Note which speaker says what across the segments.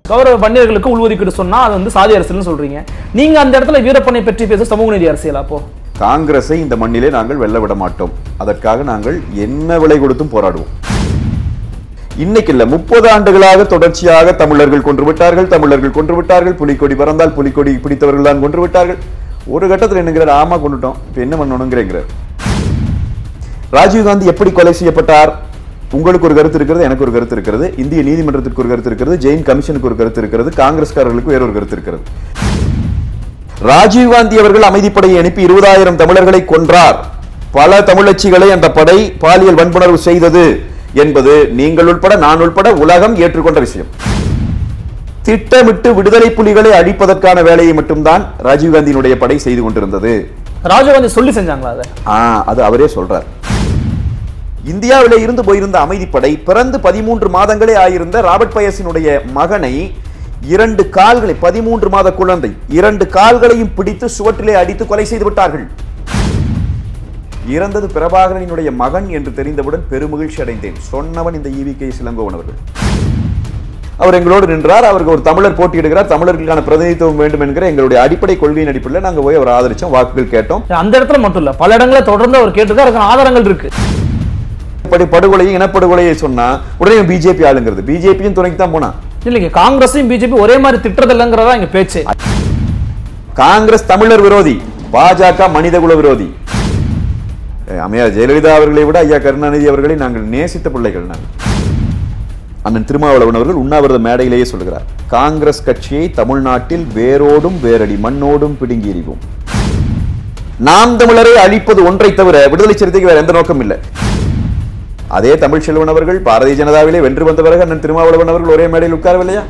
Speaker 1: கௌரவ வன்னியர்களுக்கு உள்ஒதுக்கீடு சொன்னா அது வந்து சாதி அரசியல்னு சொல்றீங்க நீங்க அந்த இடத்துல வீரப்பனை பற்றி பேச சமூக நீதி அரசியல் அப்போ
Speaker 2: காங்கிரஸை இந்த மண்ணிலே நாங்கள் வெல்ல விட மாட்டோம் அதற்காக நாங்கள் என்ன விலை கொடுத்தும் போராடுவோம் இன்னைக்கு இல்ல முப்பது ஆண்டுகளாக தொடர்ச்சியாக தமிழர்கள் கொன்று விட்டார்கள் தமிழர்கள் கொன்று விட்டார்கள் புலிக்கொடி பறந்தால் புலிக்கொடி பிடித்தவர்கள் தான் கொன்று விட்டார்கள் ஒரு கட்டத்தில் என்னங்கிறார் ஆமா கொண்டுட்டோம் இப்ப என்ன பண்ணணுங்கிறேங்கிறார் ராஜீவ்காந்தி எப்படி கொலை செய்யப்பட்டார் உங்களுக்கு ஒரு கருத்து இருக்கிறது எனக்கு ஒரு கருத்து இருக்கிறது இந்திய நீதிமன்றத்திற்கு ஒரு கருத்து இருக்கிறது ஜெயின் கமிஷனுக்கு ஒரு கருத்து இருக்கிறது காங்கிரஸ்காரர்களுக்கு வேறொரு கருத்து இருக்கிறது ராஜீவ்காந்தி அவர்கள் அமைதிப்படையை அனுப்பி இருபதாயிரம் தமிழர்களை கொன்றார் பல தமிழச்சிகளை அந்த படை பாலியல் வன்புணர்வு செய்தது என்பது நீங்கள் உட்பட நான் உட்பட உலகம் ஏற்றுக்கொண்ட விஷயம் திட்டமிட்டு விடுதலை புலிகளை அழிப்பதற்கான வேலையை மட்டும்தான் ராஜீவ்காந்தியினுடைய படை செய்து கொண்டிருந்தது
Speaker 1: ராஜீவ்காந்தி சொல்லி செஞ்சாங்களா அதை
Speaker 2: ஆ அது அவரே சொல்றார் இந்தியாவிலே இருந்து போயிருந்த அமைதிப்படை பிறந்து பதிமூன்று மாதங்களே ஆயிருந்த ராபர்ட் பயசினுடைய மகனை இரண்டு கால்களை பதிமூன்று மாத குழந்தை இரண்டு கால்களையும் பிடித்து சுவற்றிலே அடித்து கொலை செய்து விட்டார்கள் இறந்தது பிரபாகரனினுடைய மகன் என்று தெரிந்தவுடன் பெருமகிழ்ச்சி அடைந்தேன் சொன்னவன் இந்த ஈவி கே சிலங்கோவன் அவர்கள் அவர் எங்களோடு நின்றார் அவருக்கு ஒரு தமிழர் போட்டியிடுகிறார் தமிழர்களுக்கான பிரதிநிதித்துவம் வேண்டும் என்கிற எங்களுடைய அடிப்படை கொள்கையின் அடிப்படையில் நாங்க போய் அவர் ஆதரிச்சோம் வாக்குகள் கேட்டோம்
Speaker 1: அந்த இடத்துல மட்டும் இல்ல பல இடங்களை தொடர்ந்து அவர் கேட்டிருக்காரு அதுக்கான ஆதாரங்கள் இருக்கு
Speaker 2: இப்படி படுகொலையை இனப்படுகொலையை சொன்னா உடனே பிஜேபி ஆளுங்கிறது பிஜேபியும் துணைக்கு தான் போனா
Speaker 1: இல்லைங்க காங்கிரஸையும் பிஜேபி ஒரே மாதிரி திட்டுறது இல்லைங்கிறதா இங்க பேச்சு
Speaker 2: காங்கிரஸ் தமிழர் விரோதி பாஜக மனிதகுல விரோதி அஹ் அம்மையார் ஜெயலலிதா அவர்களை விட ஐயா கருணாநிதி அவர்களை நாங்கள் நேசித்த பிள்ளைகள் நாங்கள் அண்ணன் திருமாவளவன் அவர்கள் உண்ணாவிரத மேடையிலேயே சொல்கிறார் காங்கிரஸ் கட்சியை தமிழ்நாட்டில் வேரோடும் வேரடி மண்ணோடும் பிடுங்கி எறிவோம் நாம் தமிழரை அழிப்பது ஒன்றை தவிர விடுதலை சிறுத்தைக்கு வேற எந்த நோக்கம் இல்லை அதே தமிழ்ச்செல்வன் அவர்கள் பாரதிய ஜனதாவிலே வென்று வந்த பிறகு அண்ணன் திருமாவளவன் அவர்கள் ஒரே மேடையில் உட்காரவில்லையா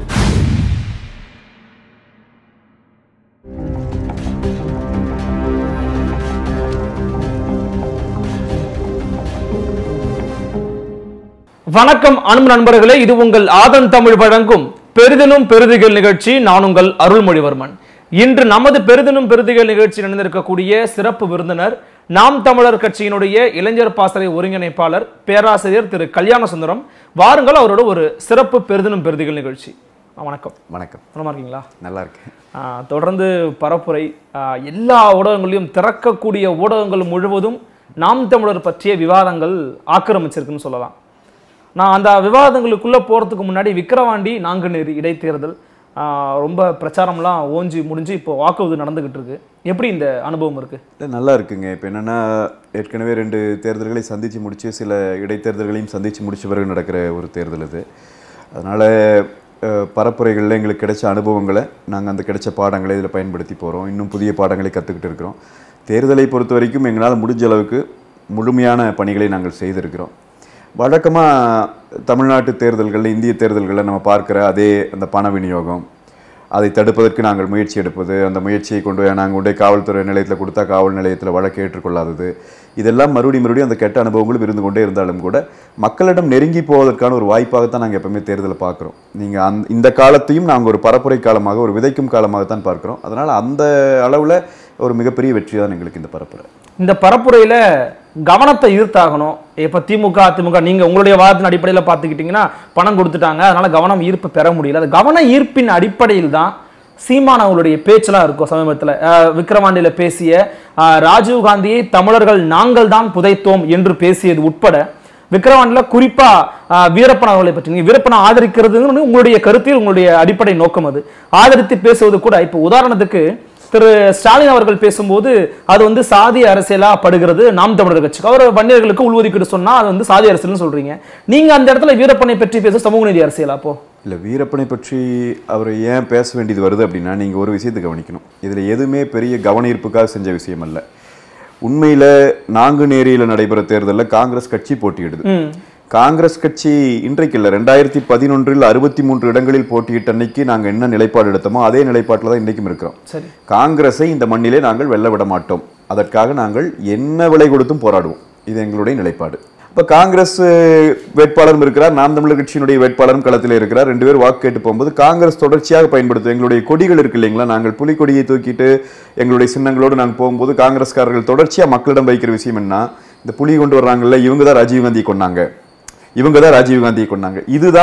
Speaker 1: வணக்கம் அன்பு நண்பர்களே இது உங்கள் ஆதன் தமிழ் வழங்கும் பெரிதனும் பெருதிகள் நிகழ்ச்சி நான் உங்கள் அருள்மொழிவர்மன் இன்று நமது பெரிதனும் பெருதிகள் நிகழ்ச்சி நடந்திருக்கக்கூடிய சிறப்பு விருந்தினர் நாம் தமிழர் கட்சியினுடைய இளைஞர் பாசறை ஒருங்கிணைப்பாளர் பேராசிரியர் திரு கல்யாண சுந்தரம் வாருங்கள் அவரோட ஒரு சிறப்பு பெரிதனும் பெருதிகள் நிகழ்ச்சி ஆ, வணக்கம்
Speaker 2: வணக்கம்
Speaker 1: நலமா இருக்கீங்களா
Speaker 2: நல்லா இருக்கேன்
Speaker 1: ஆ, தொடர்ந்து பரப்புரை ஆ, எல்லா ஊடகங்களையும் திறக்கக்கூடிய ஊடகங்கள் முழுவதும் நாம் தமிழர் பற்றிய விவாதங்கள் ஆக்கிரமிச்சிருக்குன்னு சொல்லலாம் நான் அந்த விவாதங்களுக்குள்ள போறதுக்கு முன்னாடி விக்கிரவாண்டி நாங்குநேரி இடைத்தேர்தல் ஆ, ரொம்ப பிரச்சாரம்லாம் ஓஞ்சி முடிஞ்சு இப்போ வாக்குறுதி நடந்துகிட்டு இருக்கு எப்படி இந்த அனுபவம் இருக்கு
Speaker 2: இல்லை நல்லா இருக்குங்க இப்போ என்னென்னா ஏற்கனவே ரெண்டு தேர்தல்களை சந்தித்து முடித்து சில இடைத்தேர்தல்களையும் சந்தித்து முடிச்ச பிறகு நடக்கிற ஒரு தேர்தல் இது அதனால் பரப்புரைகளில் எங்களுக்கு கிடைச்ச அனுபவங்களை நாங்கள் அந்த கிடைச்ச பாடங்களை இதில் பயன்படுத்தி போகிறோம் இன்னும் புதிய பாடங்களை கற்றுக்கிட்டு இருக்கிறோம் தேர்தலை பொறுத்த வரைக்கும் எங்களால் முடிஞ்ச அளவுக்கு முழுமையான பணிகளை நாங்கள் செய்திருக்கிறோம் வழக்கமாக தமிழ்நாட்டு தேர்தல்களில் இந்திய தேர்தல்களில் நம்ம பார்க்குற அதே அந்த பண விநியோகம் அதை தடுப்பதற்கு நாங்கள் முயற்சி எடுப்பது அந்த முயற்சியை கொண்டு போய் நாங்கள் கொண்டு போய் காவல்துறை நிலையத்தில் கொடுத்தா காவல் நிலையத்தில் வழக்கு ஏற்றுக்கொள்ளாதது இதெல்லாம் மறுபடியும் மறுபடியும் அந்த கெட்ட அனுபவங்களும் இருந்து கொண்டே இருந்தாலும் கூட மக்களிடம் நெருங்கி போவதற்கான ஒரு வாய்ப்பாகத்தான் நாங்கள் எப்பவுமே தேர்தலை பார்க்குறோம் நீங்கள் அந் இந்த காலத்தையும் நாங்கள் ஒரு பரப்புரை காலமாக ஒரு விதைக்கும் காலமாகத்தான் பார்க்குறோம் அதனால் அந்த அளவில் ஒரு மிகப்பெரிய வெற்றி தான் எங்களுக்கு இந்த பரப்புரை
Speaker 1: இந்த பரப்புரையில கவனத்தை ஈர்த்தாகணும் இப்ப திமுக அதிமுக நீங்க உங்களுடைய வாதத்தின் அடிப்படையில் பார்த்துக்கிட்டீங்கன்னா பணம் கொடுத்துட்டாங்க அதனால கவனம் ஈர்ப்பு பெற முடியல அந்த கவன ஈர்ப்பின் அடிப்படையில் தான் சீமான் அவங்களுடைய பேச்செல்லாம் இருக்கும் சமீபத்தில் விக்கிரவாண்டியில பேசிய அஹ், ராஜீவ் காந்தியை தமிழர்கள் நாங்கள் தான் புதைத்தோம் என்று பேசியது உட்பட விக்கிரவாண்டில குறிப்பா அஹ், வீரப்பன் அவர்களை பற்றி நீங்க வீரப்பனை ஆதரிக்கிறதுன்னு உங்களுடைய கருத்தில் உங்களுடைய அடிப்படை நோக்கம் அது ஆதரித்து பேசுவது கூட இப்போ உதாரணத்துக்கு திரு ஸ்டாலின் அவர்கள் பேசும்போது அது வந்து சாதி அரசியலா படுகிறது நாம் தமிழர் கட்சி அவர் வன்னியர்களுக்கு உள்ஒதுக்கீடு சொன்னா அது வந்து சாதி அரசியல்னு சொல்றீங்க நீங்க அந்த இடத்துல வீரப்பனை பற்றி பேச சமூக நீதி அரசியலா அப்போ
Speaker 2: இல்லை வீரப்பனை பற்றி அவர் ஏன் பேச வேண்டியது வருது அப்படின்னா நீங்கள் ஒரு விஷயத்தை கவனிக்கணும் இதில் எதுவுமே பெரிய கவன ஈர்ப்புக்காக செஞ்ச விஷயம் அல்ல உண்மையில் நாங்குநேரியில் நடைபெற தேர்தலில் காங்கிரஸ் கட்சி போட்டியிடுது காங்கிரஸ் கட்சி இன்றைக்கு இல்லை ரெண்டாயிரத்தி பதினொன்றில் அறுபத்தி மூன்று இடங்களில் போட்டியிட்ட அன்னைக்கு நாங்கள் என்ன நிலைப்பாடு எடுத்தோமோ அதே நிலைப்பாட்டில் தான் இன்றைக்கும் இருக்கிறோம்
Speaker 1: சரி
Speaker 2: காங்கிரஸை இந்த மண்ணிலே நாங்கள் வெல்ல விட மாட்டோம் அதற்காக நாங்கள் என்ன விலை கொடுத்தும் போராடுவோம் இது எங்களுடைய நிலைப்பாடு இப்போ காங்கிரஸ் அஹ், வேட்பாளரும் இருக்கிறார் நாம் தமிழர் கட்சியினுடைய வேட்பாளரும் களத்தில் இருக்கிறார் ரெண்டு பேர் வாக்கு கேட்டு போகும்போது காங்கிரஸ் தொடர்ச்சியாக பயன்படுத்தும் எங்களுடைய கொடிகள் இருக்கு இல்லைங்களா நாங்கள் புலிக்கொடியை தூக்கிட்டு எங்களுடைய சின்னங்களோடு நாங்கள் போகும்போது காங்கிரஸ்காரர்கள் தொடர்ச்சியாக மக்களிடம் வைக்கிற விஷயம் என்ன இந்த புலி கொண்டு வர்றாங்கல்ல இவங்க தான் ராஜீவ்காந்தியை கொண்டாங்க இவங்க தான் ராஜீவ்காந்தியை கொண்டாங்க இதுதான்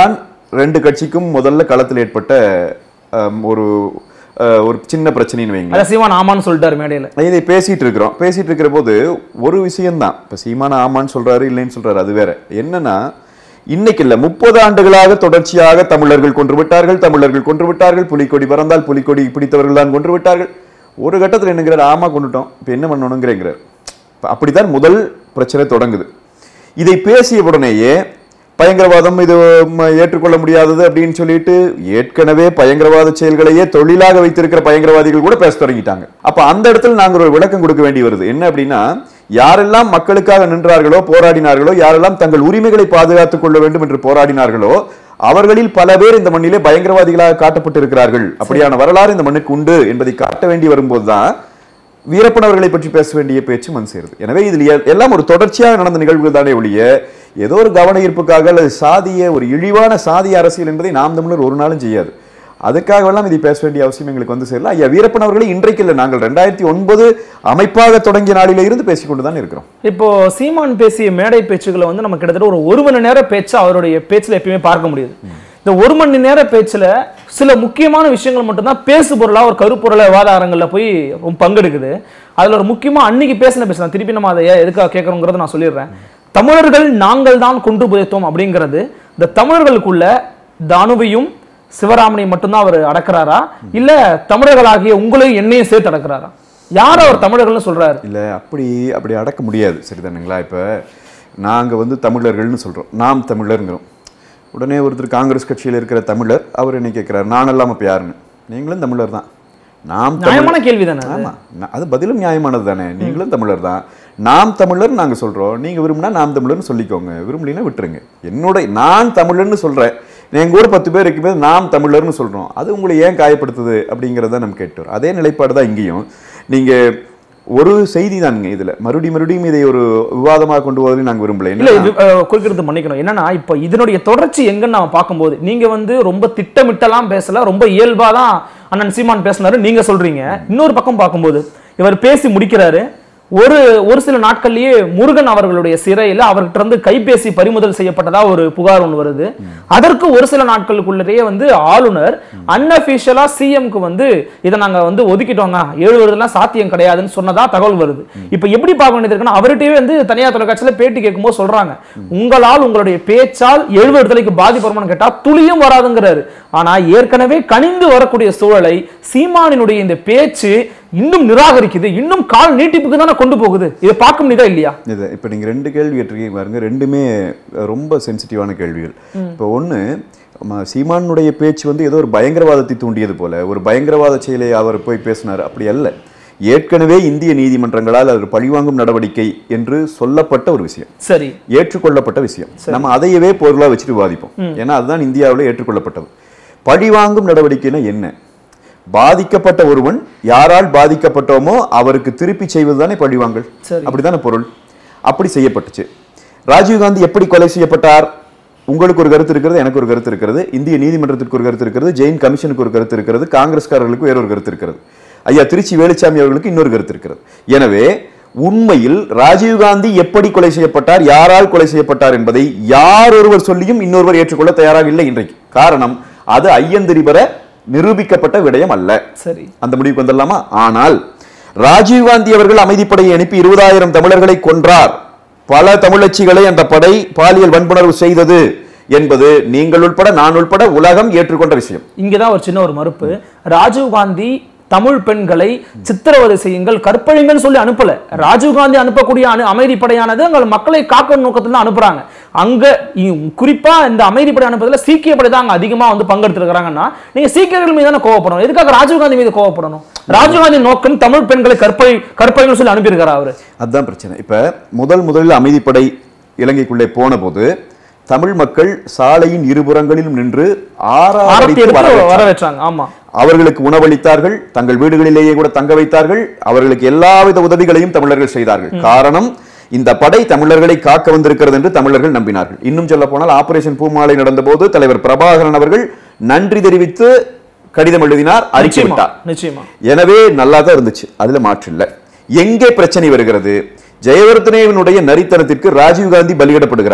Speaker 2: ரெண்டு கட்சிக்கும் முதல்ல களத்தில் ஏற்பட்ட அம், ஒரு அஹ், ஒரு சின்ன பிரச்சனைன்னு வைங்க
Speaker 1: அதான் சீமான் ஆமான்னு சொல்லிட்டாரு மேடையில
Speaker 2: இதை பேசிட்டு இருக்கிறோம் பேசிட்டு இருக்கிற போது ஒரு விஷயம்தான் இப்ப சீமான ஆமான்னு சொல்றாரு இல்லைன்னு சொல்றாரு அது வேற என்னன்னா இன்னைக்கு இல்ல முப்பது ஆண்டுகளாக தொடர்ச்சியாக தமிழர்கள் கொன்று விட்டார்கள் தமிழர்கள் கொன்று விட்டார்கள் புலிக்கொடி பறந்தால் புலிக்கொடி பிடித்தவர்கள் தான் கொன்று விட்டார்கள் ஒரு கட்டத்தில் என்னங்கிறார் ஆமா கொண்டுட்டோம் இப்ப என்ன பண்ணணுங்கிறேங்கிறார் இப்ப அப்படித்தான் முதல் பிரச்சனை தொடங்குது இதை பேசிய உடனேயே பயங்கரவாதம் இது ம, ஏற்றுக்கொள்ள முடியாதது அப்படின்னு சொல்லிட்டு ஏற்கனவே பயங்கரவாத செயல்களையே தொழிலாக வைத்திருக்கிற பயங்கரவாதிகள் கூட பேச தொடங்கிட்டாங்க அப்ப அந்த இடத்துல நாங்க ஒரு விளக்கம் கொடுக்க வேண்டி வருது என்ன அப்படின்னா யாரெல்லாம் மக்களுக்காக நின்றார்களோ போராடினார்களோ யாரெல்லாம் தங்கள் உரிமைகளை பாதுகாத்துக் கொள்ள வேண்டும் என்று போராடினார்களோ அவர்களில் பல பேர் இந்த மண்ணிலே பயங்கரவாதிகளாக காட்டப்பட்டிருக்கிறார்கள் அப்படியான வரலாறு இந்த மண்ணுக்கு உண்டு என்பதை காட்ட வேண்டி வரும்போதுதான் வீரப்பன் அவர்களை பற்றி பேச வேண்டிய பேச்சு மண் சேருது எனவே இதில் எ- எல்லாம் ஒரு தொடர்ச்சியாக நடந்த நிகழ்வுகள் தானே ஒழிய ஏதோ ஒரு கவன ஈர்ப்புக்காக அல்லது சாதிய ஒரு இழிவான சாதிய அரசியல் என்பதை நாம் தமிழர் ஒரு நாளும் செய்யாது அதுக்காகவெல்லாம் இதை பேச வேண்டிய அவசியம் எங்களுக்கு வந்து சேரல ஐயா வீரப்பன் அவர்களை இன்றைக்கு இல்லை நாங்கள் ரெண்டாயிரத்தி ஒன்பது அமைப்பாக தொடங்கிய நாளிலே இருந்து பேசிக்கொண்டு தான் இருக்கிறோம்
Speaker 1: இப்போ சீமான் பேசிய மேடை பேச்சுகளை வந்து நம்ம கிட்டத்தட்ட ஒரு ஒரு மணி நேர பேச்சு அவருடைய பேச்சுல எப்பயுமே பார்க்க முடியுது இந்த ஒரு மணி நேர பேச்சுல சில முக்கியமான விஷயங்கள் மட்டும்தான் பேசு பொருளா ஒரு கருப்பொருள விவாத அரங்கில் போய் ரொம்ப பங்கெடுக்குது அதுல ஒரு முக்கியமா அன்னைக்கு பேசின பேசலாம் திருப்பி நம்ம அதை ஏன் எதுக்காக கேட்கறோங்கிறத நான் சொல்லிடுறேன் தமிழர்கள் நாங்கள் தான் கொண்டு புதைத்தோம் அப்படிங்கிறது இந்த தமிழர்களுக்குள்ள தானுவையும் சிவராமனையும் மட்டும்தான் அவர் அடக்குறாரா இல்ல தமிழர்களாகிய உங்களையும் என்னையும் சேர்த்து அடக்குறாரா யார் அவர் தமிழர்கள்னு சொல்றாரு
Speaker 2: இல்லை அப்படி அப்படி அடக்க முடியாது சரிதானுங்களா இப்போ நாங்கள் வந்து தமிழர்கள்னு சொல்கிறோம் நாம் தமிழருங்கிறோம் உடனே ஒருத்தர் காங்கிரஸ் கட்சியில் இருக்கிற தமிழர் அவர் என்ன கேட்குறாரு நான் எல்லாம் இப்போ யாருன்னு நீங்களும் தமிழர் தான் நாம் தமிழ்
Speaker 1: நியாயமான கேள்வி தானே
Speaker 2: ஆமா நா- அது பதிலும் நியாயமானது தானே நீங்களும் தமிழர் தான் நாம் தமிழர் நாங்க சொல்றோம் நீங்க விரும்பினா நாம் தமிழர்னு சொல்லிக்கோங்க விரும்பலைன்னா விட்டுருங்க என்னோட நான் தமிழர்னு சொல்றேன் எங்க கூட பத்து பேர் இருக்கும்போது நாம் தமிழர்னு சொல்றோம் அது உங்களை ஏன் காயப்படுத்துது அப்படிங்கிறத நம்ம கேட்டு வரோம் அதே நிலைப்பாடு தான் இங்கேயும் நீங்க ஒரு செய்தி தானுங்க இதுல மறுபடியும் மறுபடியும் இதை ஒரு விவாதமாக கொண்டு போவதை நாங்க விரும்பல
Speaker 1: இல்ல
Speaker 2: என்ன
Speaker 1: இது அஹ், குறுக்கிடுறது மன்னிக்கணும் என்னன்னா இப்ப இதனுடைய தொடர்ச்சி எங்கன்னு நம்ம பார்க்கும்போது நீங்க வந்து ரொம்ப திட்டமிட்டலாம் பேசல ரொம்ப இயல்பா தான் அண்ணன் சீமான் பேசினாரு நீங்க சொல்றீங்க இன்னொரு பக்கம் பார்க்கும்போது இவர் பேசி முடிக்கிறாரு ஒரு ஒரு சில நாட்கள்லயே முருகன் அவர்களுடைய சிறையில அவர்கிட்ட இருந்து கைபேசி பறிமுதல் செய்யப்பட்டதா ஒரு புகார் ஒன்று வருது அதற்கு ஒரு சில நாட்களுக்குள்ளேயே வந்து ஆளுநர் அன்அபிஷியலா சிஎம்க்கு வந்து இதை நாங்க வந்து ஒதுக்கிட்டோங்க எழுதுறதுலாம் சாத்தியம் கிடையாதுன்னு சொன்னதா தகவல் வருது இப்ப எப்படி பார்க்க வேண்டியது இருக்குன்னா அவர்கிட்டயே வந்து தனியார் தொலைக்காட்சியில பேட்டி கேட்கும்போது சொல்றாங்க உங்களால் உங்களுடைய பேச்சால் எழுவு விடுதலைக்கு பாதிப்படுமான்னு கேட்டா துளியும் வராதுங்கிறாரு ஆனா ஏற்கனவே கனிந்து வரக்கூடிய சூழலை சீமானினுடைய இந்த பேச்சு இன்னும் நிராகரிக்குது இன்னும் கால் நீட்டிப்புக்கு தானே கொண்டு போகுது இதை பார்க்க முடியுதா இல்லையா
Speaker 2: இது இப்போ நீங்கள் ரெண்டு கேள்வி கேட்டிருக்கீங்க பாருங்க ரெண்டுமே அஹ், ரொம்ப சென்சிட்டிவான கேள்விகள் இப்போ ஒன்று சீமானுடைய பேச்சு வந்து ஏதோ ஒரு பயங்கரவாதத்தை தூண்டியது போல ஒரு பயங்கரவாத செயலை அவர் போய் பேசினார் அப்படி அல்ல ஏற்கனவே இந்திய நீதிமன்றங்களால் அது பழிவாங்கும் நடவடிக்கை என்று சொல்லப்பட்ட ஒரு விஷயம்
Speaker 1: சரி
Speaker 2: ஏற்றுக்கொள்ளப்பட்ட விஷயம் நம்ம அதையவே பொருளா வச்சுட்டு விவாதிப்போம் ஏன்னா அதுதான் இந்தியாவில் ஏற்றுக்கொள்ளப்பட்டது பழிவாங்கும் நடவடிக்கைனா என்ன பாதிக்கப்பட்ட ஒருவன் யாரால் பாதிக்கப்பட்டோமோ அவருக்கு திருப்பி செய்வதுதானே பழிவாங்கல்
Speaker 1: சரி.
Speaker 2: அப்படித்தானே பொருள் அப்படி செய்யப்பட்டுச்சு ராஜீவ்காந்தி எப்படி கொலை செய்யப்பட்டார் உங்களுக்கு ஒரு கருத்து இருக்கிறது எனக்கு ஒரு கருத்து இருக்கிறது இந்திய நீதிமன்றத்திற்கு ஒரு கருத்து இருக்கிறது ஜெயின் கமிஷனுக்கு ஒரு கருத்து இருக்கிறது காங்கிரஸ்காரர்களுக்கு வேறொரு கருத்து இருக்கிறது ஐயா திருச்சி வேலுச்சாமி அவர்களுக்கு இன்னொரு கருத்து இருக்கிறது எனவே உண்மையில் ராஜீவ்காந்தி எப்படி கொலை செய்யப்பட்டார் யாரால் கொலை செய்யப்பட்டார் என்பதை யார் ஒருவர் சொல்லியும் இன்னொருவர் ஏற்றுக்கொள்ள தயாராக இல்லை இன்றைக்கு காரணம் அது ஐயந்திரி பெற நிரூபிக்கப்பட்ட விடயம் அல்ல
Speaker 1: சரி
Speaker 2: அந்த முடிவுக்கு வந்துடலாமா ஆனால் ராஜீவ்காந்தி அவர்கள் அமைதிப்படையை அனுப்பி இருபதாயிரம் தமிழர்களை கொன்றார் பல தமிழச்சிகளை அந்த படை பாலியல் வன்புணர்வு செய்தது என்பது நீங்கள் உட்பட நான் உட்பட உலகம் ஏற்றுக்கொண்ட விஷயம்
Speaker 1: இங்கதான் ஒரு சின்ன ஒரு மறுப்பு ராஜீவ் காந்தி தமிழ் பெண்களை சித்திரவதை செய்யுங்கள் கற்பழிங்கன்னு சொல்லி அனுப்பல ராஜீவ் காந்தி அனுப்பக்கூடிய அனு அமைதிப்படையானது அங்க மக்களை காக்கும் நோக்கத்துல தான் அனுப்புறாங்க அங்க இ- குறிப்பா இந்த அமைதிப்படை அனுப்புறதுல சீக்கிய படை தான் அங்க அதிகமா வந்து பங்கெடுத்துருக்காங்கன்னா நீங்க சீக்கியர்கள் மீது தானே கோவப்படணும் எதுக்காக ராஜீவ் காந்தி மீது கோவப்படணும் ராஜீவ் காந்தி நோக்கம் தமிழ் பெண்களை கற்பழி கற்பழிங்கன்னு சொல்லி அனுப்பியிருக்காரு அவரு
Speaker 2: அதுதான் பிரச்சனை இப்ப முதல் முதலில் அமைதிப்படை இலங்கைக்குள்ளே போன போது தமிழ் மக்கள் சாலையின் இருபுறங்களிலும் நின்று
Speaker 1: ஆரத்தி
Speaker 2: ஆறாயிரத்தி
Speaker 1: எடுத்து வரவேற்றாங்க ஆமா
Speaker 2: அவர்களுக்கு உணவளித்தார்கள் தங்கள் வீடுகளிலேயே கூட தங்க வைத்தார்கள் அவர்களுக்கு எல்லாவித உதவிகளையும் தமிழர்கள் செய்தார்கள் காரணம் இந்த படை தமிழர்களை காக்க வந்திருக்கிறது என்று தமிழர்கள் நம்பினார்கள் இன்னும் சொல்ல போனால் ஆபரேஷன் பூமாலை நடந்தபோது தலைவர் பிரபாகரன் அவர்கள் நன்றி தெரிவித்து கடிதம் எழுதினார் அறிக்கை
Speaker 1: நிச்சயமா
Speaker 2: விட்டார்
Speaker 1: நிச்சயமா
Speaker 2: எனவே நல்லா தான் இருந்துச்சு அதுல மாற்று இல்ல எங்கே பிரச்சனை வருகிறது ஜெயவர்த்தனேவனுடைய நரித்தனத்திற்கு ராஜீவ்காந்தி பலியிடப்படுகிறார்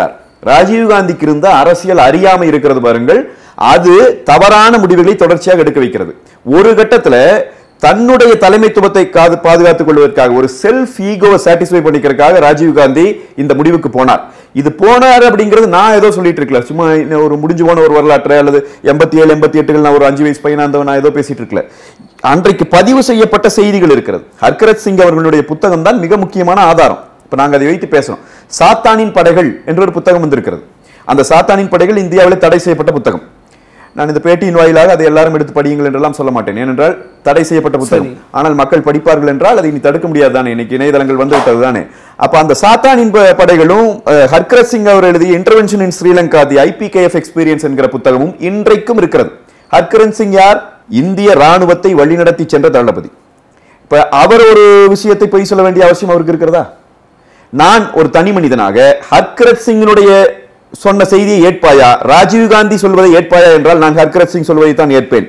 Speaker 2: ராஜீவ் காந்திக்கு இருந்த அரசியல் அறியாமை இருக்கிறது பாருங்கள் அது தவறான முடிவுகளை தொடர்ச்சியாக எடுக்க வைக்கிறது ஒரு கட்டத்துல தன்னுடைய தலைமைத்துவத்தை காது பாதுகாத்துக் கொள்வதற்காக ஒரு செல்ஃப் ஈகோவை சாட்டிஸ்ஃபை பண்ணிக்கிறதுக்காக ராஜீவ் காந்தி இந்த முடிவுக்கு போனார் இது போனார் அப்படிங்கிறது நான் ஏதோ சொல்லிட்டு இருக்கல சும்மா இன்னும் ஒரு முடிஞ்சு போன ஒரு வரலாற்று அல்லது எண்பத்தி ஏழு எண்பத்தி எட்டுகள் நான் ஒரு அஞ்சு வயசு பையனா இருந்தவன் நான் ஏதோ பேசிட்டு இருக்கல அன்றைக்கு பதிவு செய்யப்பட்ட செய்திகள் இருக்கிறது ஹர்கரத் சிங் அவர்களுடைய புத்தகம் தான் மிக முக்கியமான ஆதாரம் இப்ப நாங்க அதை வைத்து பேசுறோம் சாத்தானின் படைகள் என்ற ஒரு புத்தகம் வந்திருக்கிறது அந்த சாத்தானின் படைகள் இந்தியாவில் தடை செய்யப்பட்ட புத்தகம் நான் இந்த பேட்டியின் வாயிலாக அதை எல்லாரும் எடுத்து படியுங்கள் என்றெல்லாம் சொல்ல மாட்டேன் ஏனென்றால் தடை செய்யப்பட்ட புத்தகம் ஆனால் மக்கள் படிப்பார்கள் என்றால் அதை இனி தடுக்க முடியாது தானே இன்னைக்கு இணையதளங்கள் வந்து விட்டது தானே அப்ப அந்த சாத்தானின் ப- படைகளும் அஹ், ஹர்கரத் சிங் அவர் எழுதிய intervention in Sri Lanka the IPKF experience என்கிற புத்தகமும் இன்றைக்கும் இருக்கிறது ஹர்கரத் சிங் யார் இந்திய ராணுவத்தை வழிநடத்தி சென்ற தளபதி இப்ப அவர் ஒரு விஷயத்தை பொய் சொல்ல வேண்டிய அவசியம் அவருக்கு இருக்கிறதா நான் ஒரு தனி மனிதனாக ஹர்கரத் சிங்கினுடைய சொன்ன செய்தியை ஏற்பாயா ராஜீவ் காந்தி சொல்வதை ஏற்பாயா என்றால் நான் ஹர்கரத் சிங் சொல்வதை தான் ஏற்பேன்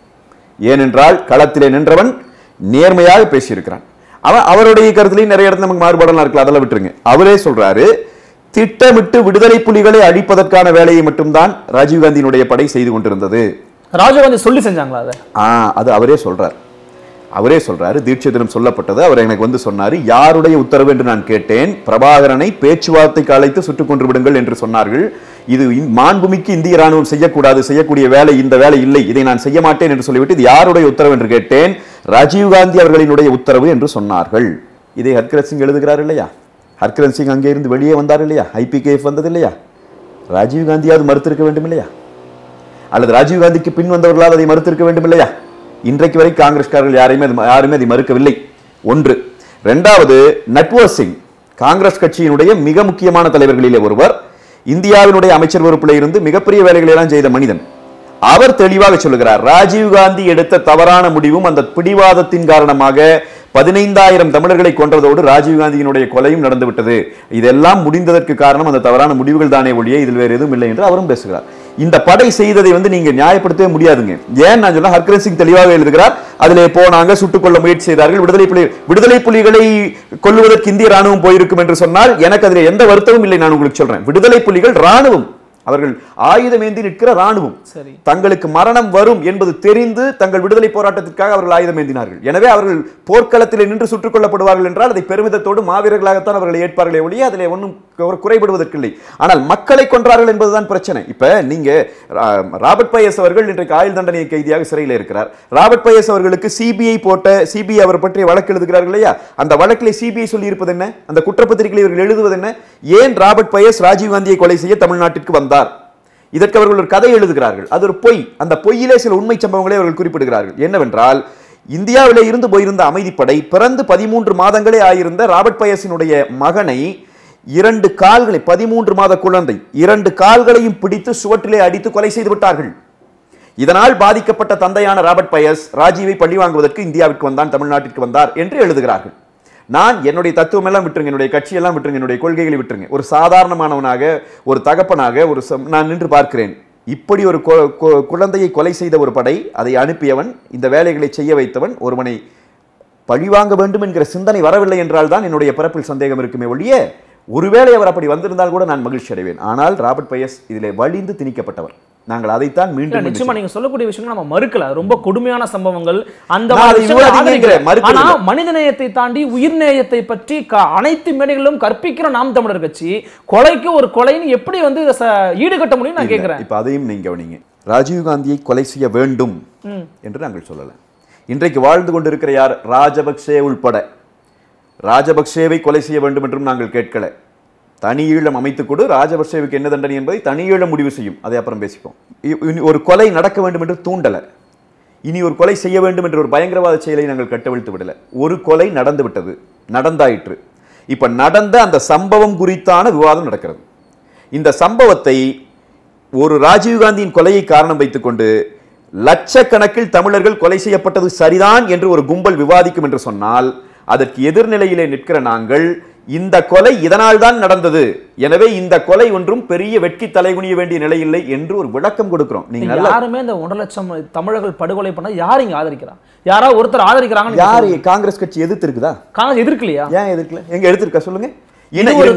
Speaker 2: ஏனென்றால் களத்திலே நின்றவன் நேர்மையாக பேசியிருக்கிறான் அவன் அவருடைய கருத்துலையும் நிறைய இடத்துல நமக்கு மாறுபாடெல்லாம் இருக்கலாம் அதெல்லாம் விட்டுருங்க அவரே சொல்றாரு திட்டமிட்டு விடுதலை புலிகளை அழிப்பதற்கான வேலையை மட்டும்தான் ராஜீவ்காந்தியினுடைய படை செய்து கொண்டிருந்தது
Speaker 1: ராஜீவ்காந்தி சொல்லி செஞ்சாங்களா அதை
Speaker 2: ஆ அது அவரே சொல்றார் அவரே சொல்றாரு தீட்சை தினம் சொல்லப்பட்டது அவர் எனக்கு வந்து சொன்னாரு யாருடைய உத்தரவு என்று நான் கேட்டேன் பிரபாகரனை பேச்சுவார்த்தைக்கு அழைத்து சுட்டுக் கொன்று விடுங்கள் என்று சொன்னார்கள் இது இந்- மாண்புமிக்கு இந்திய ராணுவம் செய்யக்கூடாது செய்யக்கூடிய வேலை இந்த வேலை இல்லை இதை நான் செய்ய மாட்டேன் என்று சொல்லிவிட்டு இது யாருடைய உத்தரவு என்று கேட்டேன் ராஜீவ்காந்தி அவர்களினுடைய உத்தரவு என்று சொன்னார்கள் இதை ஹர்கரத் சிங் எழுதுகிறார் இல்லையா ஹர்கரத் சிங் அங்கே இருந்து வெளியே வந்தார் இல்லையா ஐபிகேஎஃப் வந்தது இல்லையா ராஜீவ்காந்தியாவது மறுத்திருக்க வேண்டும் இல்லையா அல்லது ராஜீவ்காந்திக்கு பின் வந்தவர்களால் அதை மறுத்திருக்க வேண்டும் இல்லையா இன்றைக்கு வரை காங்கிரஸ்காரர்கள் யாரையுமே அது- யாருமே அதை மறுக்கவில்லை ஒன்று இரண்டாவது நட்வர் சிங் காங்கிரஸ் கட்சியினுடைய மிக முக்கியமான தலைவர்களிலே ஒருவர் இந்தியாவினுடைய அமைச்சர் பொறுப்பில் இருந்து மிகப்பெரிய வேலைகளை எல்லாம் செய்த மனிதன் அவர் தெளிவாக சொல்லுகிறார் ராஜீவ்காந்தி எடுத்த தவறான முடிவும் அந்த பிடிவாதத்தின் காரணமாக பதினைந்தாயிரம் தமிழர்களை கொன்றதோடு ராஜீவ்காந்தியினுடைய கொலையும் நடந்துவிட்டது இதெல்லாம் முடிந்ததற்கு காரணம் அந்த தவறான முடிவுகள் தானே ஒழிய இதில் வேறு எதுவும் இல்லை என்று அவரும் பேசுகிறார் இந்த படை செய்ததை வந்து நீங்க நியாயப்படுத்தவே முடியாதுங்க ஏன் நான் சொன்னா ஹர்கரன் சிங் தெளிவாக எழுதுகிறார் அதிலே போனாங்க சுட்டுக் கொள்ள முயற்சி செய்தார்கள் விடுதலை புலி விடுதலை புலிகளை கொல்லுவதற்கு இந்திய ராணுவம் போயிருக்கும் என்று சொன்னால் எனக்கு அதில் எந்த வருத்தமும் இல்லை நான் உங்களுக்கு சொல்றேன் விடுதலை புலிகள் ராணுவம் அவர்கள் ஆயுதமேந்தி நிற்கிற ராணுவம்
Speaker 1: சரி
Speaker 2: தங்களுக்கு மரணம் வரும் என்பது தெரிந்து தங்கள் விடுதலை போராட்டத்திற்காக அவர்கள் ஆயுதம் ஏந்தினார்கள் எனவே அவர்கள் போர்க்களத்தில் நின்று சுட்டுக் கொல்லப்படுவார்கள் என்றால் அதை பெருமிதத்தோடு மாவீரர்களாகத்தான் அவர்களை ஏற்பார்களே ஒழிய அதிலே ஒன்றும் கு- குறைபடுவதற்கில்லை ஆனால் மக்களை கொன்றார்கள் என்பதுதான் பிரச்சனை இப்ப நீங்க ரா- ராபர்ட் பயஸ் அவர்கள் இன்றைக்கு ஆயுள் தண்டனை கைதியாக சிறையில் இருக்கிறார் ராபர்ட் பயஸ் அவர்களுக்கு சிபிஐ போட்ட சிபிஐ அவர் பற்றிய வழக்கு எழுதுகிறார்கள் இல்லையா அந்த வழக்கிலே சிபிஐ சொல்லி இருப்பது என்ன அந்த குற்றப்பத்திரிகையில் இவர்கள் எழுதுவது என்ன ஏன் ராபர்ட் பயஸ் ராஜீவ்காந்தியை கொலை செய்ய தமிழ்நாட்டிற்கு வந்தார் இதற்கு அவர்கள் ஒரு கதை எழுதுகிறார்கள் அது ஒரு பொய் அந்த பொய்யிலே சில உண்மை சம்பவங்களை அவர்கள் குறிப்பிடுகிறார்கள் என்னவென்றால் இந்தியாவிலே இருந்து போயிருந்த அமைதிப்படை பிறந்து பதிமூன்று மாதங்களே ஆயிருந்த ராபர்ட் பயஸினுடைய மகனை இரண்டு கால்களை பதிமூன்று மாத குழந்தை இரண்டு கால்களையும் பிடித்து சுவற்றிலே அடித்து கொலை செய்து விட்டார்கள் இதனால் பாதிக்கப்பட்ட தந்தையான ராபர்ட் பயஸ் ராஜீவை பழி வாங்குவதற்கு இந்தியாவிற்கு வந்தான் தமிழ்நாட்டிற்கு வந்தார் என்று எழுதுகிறார்கள் நான் என்னுடைய தத்துவம் எல்லாம் விட்டுருங்க என்னுடைய கட்சியெல்லாம் விட்டுருங்க என்னுடைய கொள்கைகளை விட்டுருங்க ஒரு சாதாரணமானவனாக ஒரு தகப்பனாக ஒரு சம்- நான் நின்று பார்க்கிறேன் இப்படி ஒரு கொ- கொ- குழந்தையை கொலை செய்த ஒரு படை அதை அனுப்பியவன் இந்த வேலைகளை செய்ய வைத்தவன் ஒருவனை பழிவாங்க வேண்டும் என்கிற சிந்தனை வரவில்லை என்றால் தான் என்னுடைய பிறப்பில் சந்தேகம் இருக்குமே ஒழிய ஒருவேளை அவர் அப்படி வந்திருந்தால் கூட நான் மகிழ்ச்சி அடைவேன் ஆனால் ராபர்ட் பயஸ் இதிலே வலிந்து திணிக்கப்பட்டவர் நாங்கள் அதைத்தான்
Speaker 1: இல்ல,
Speaker 2: மீண்டும்
Speaker 1: நிச்சயமா நீங்க சொல்லக்கூடிய விஷயம் நம்ம மறுக்கல அது ரொம்ப கொடுமையான சம்பவங்கள் அந்த
Speaker 2: நான்
Speaker 1: மாதிரி
Speaker 2: அதை
Speaker 1: விஷயங்களை
Speaker 2: விவாதிக்கிறேன்,
Speaker 1: ஆதரிக்கிறேன்.
Speaker 2: மறுக்கல.
Speaker 1: ஆனா மனிதநேயத்தை தாண்டி உயிர்நேயத்தை பற்றி க- அனைத்து மேடைகளிலும் கற்பிக்கிற நாம் தமிழர் கட்சி கொலைக்கு ஒரு கொலைன்னு எப்படி வந்து இதை ச- ஈடுகட்ட முடியும் நான் கேட்கிறேன்
Speaker 2: இப்ப அதையும் நீங்க கவனிங்க ராஜீவ் காந்தியை கொலை செய்ய வேண்டும் என்று நாங்கள் சொல்லல இன்றைக்கு வாழ்ந்து கொண்டிருக்கிற யார் ராஜபக்சே உள்பட ராஜபக்சேவை கொலை செய்ய வேண்டும் என்றும் நாங்கள் கேட்கல தனி ஈழம் அமைத்துக் கொடு ராஜபக்சேவுக்கு என்ன தண்டனை என்பதை தனி ஈழம் முடிவு செய்யும் அதை அப்புறம் பேசிப்போம் இ- இனி ஒரு கொலை நடக்க வேண்டும் என்று தூண்டல இனி ஒரு கொலை செய்ய வேண்டும் என்ற ஒரு பயங்கரவாத செயலை நாங்கள் கட்டவிழ்த்து விடல ஒரு கொலை நடந்து விட்டது நடந்தாயிற்று இப்ப நடந்த அந்த சம்பவம் குறித்தான விவாதம் நடக்கிறது இந்த சம்பவத்தை ஒரு ராஜீவ்காந்தியின் கொலையை காரணம் வைத்துக்கொண்டு லட்சக்கணக்கில் தமிழர்கள் கொலை செய்யப்பட்டது சரிதான் என்று ஒரு கும்பல் விவாதிக்கும் என்று சொன்னால் அதற்கு எதிர்நிலையிலே நிற்கிற நாங்கள் இந்த கொலை இதனால் தான் நடந்தது எனவே இந்த கொலை ஒன்றும் பெரிய வெட்கி தலைகுனிய வேண்டிய நிலையில்லை என்று ஒரு விளக்கம் கொடுக்கிறோம் நீங்க நல்லா
Speaker 1: யாருமே இந்த ஒன்றரை லட்சம் தமிழர்கள் படுகொலை பண்ண யார் இங்க ஆதரிக்கிறா யாராவது ஒருத்தர் ஆதரிக்கிறாங்க
Speaker 2: யாரு காங்கிரஸ் கட்சி எதிர்த்து இருக்குதா
Speaker 1: காங்கிரஸ் எதிர்க்கலையா
Speaker 2: ஏன் எதிர்க்கல எங்க எடுத்திருக்கா சொல்லுங்க இன
Speaker 1: இது ஒரு-
Speaker 2: இருங்க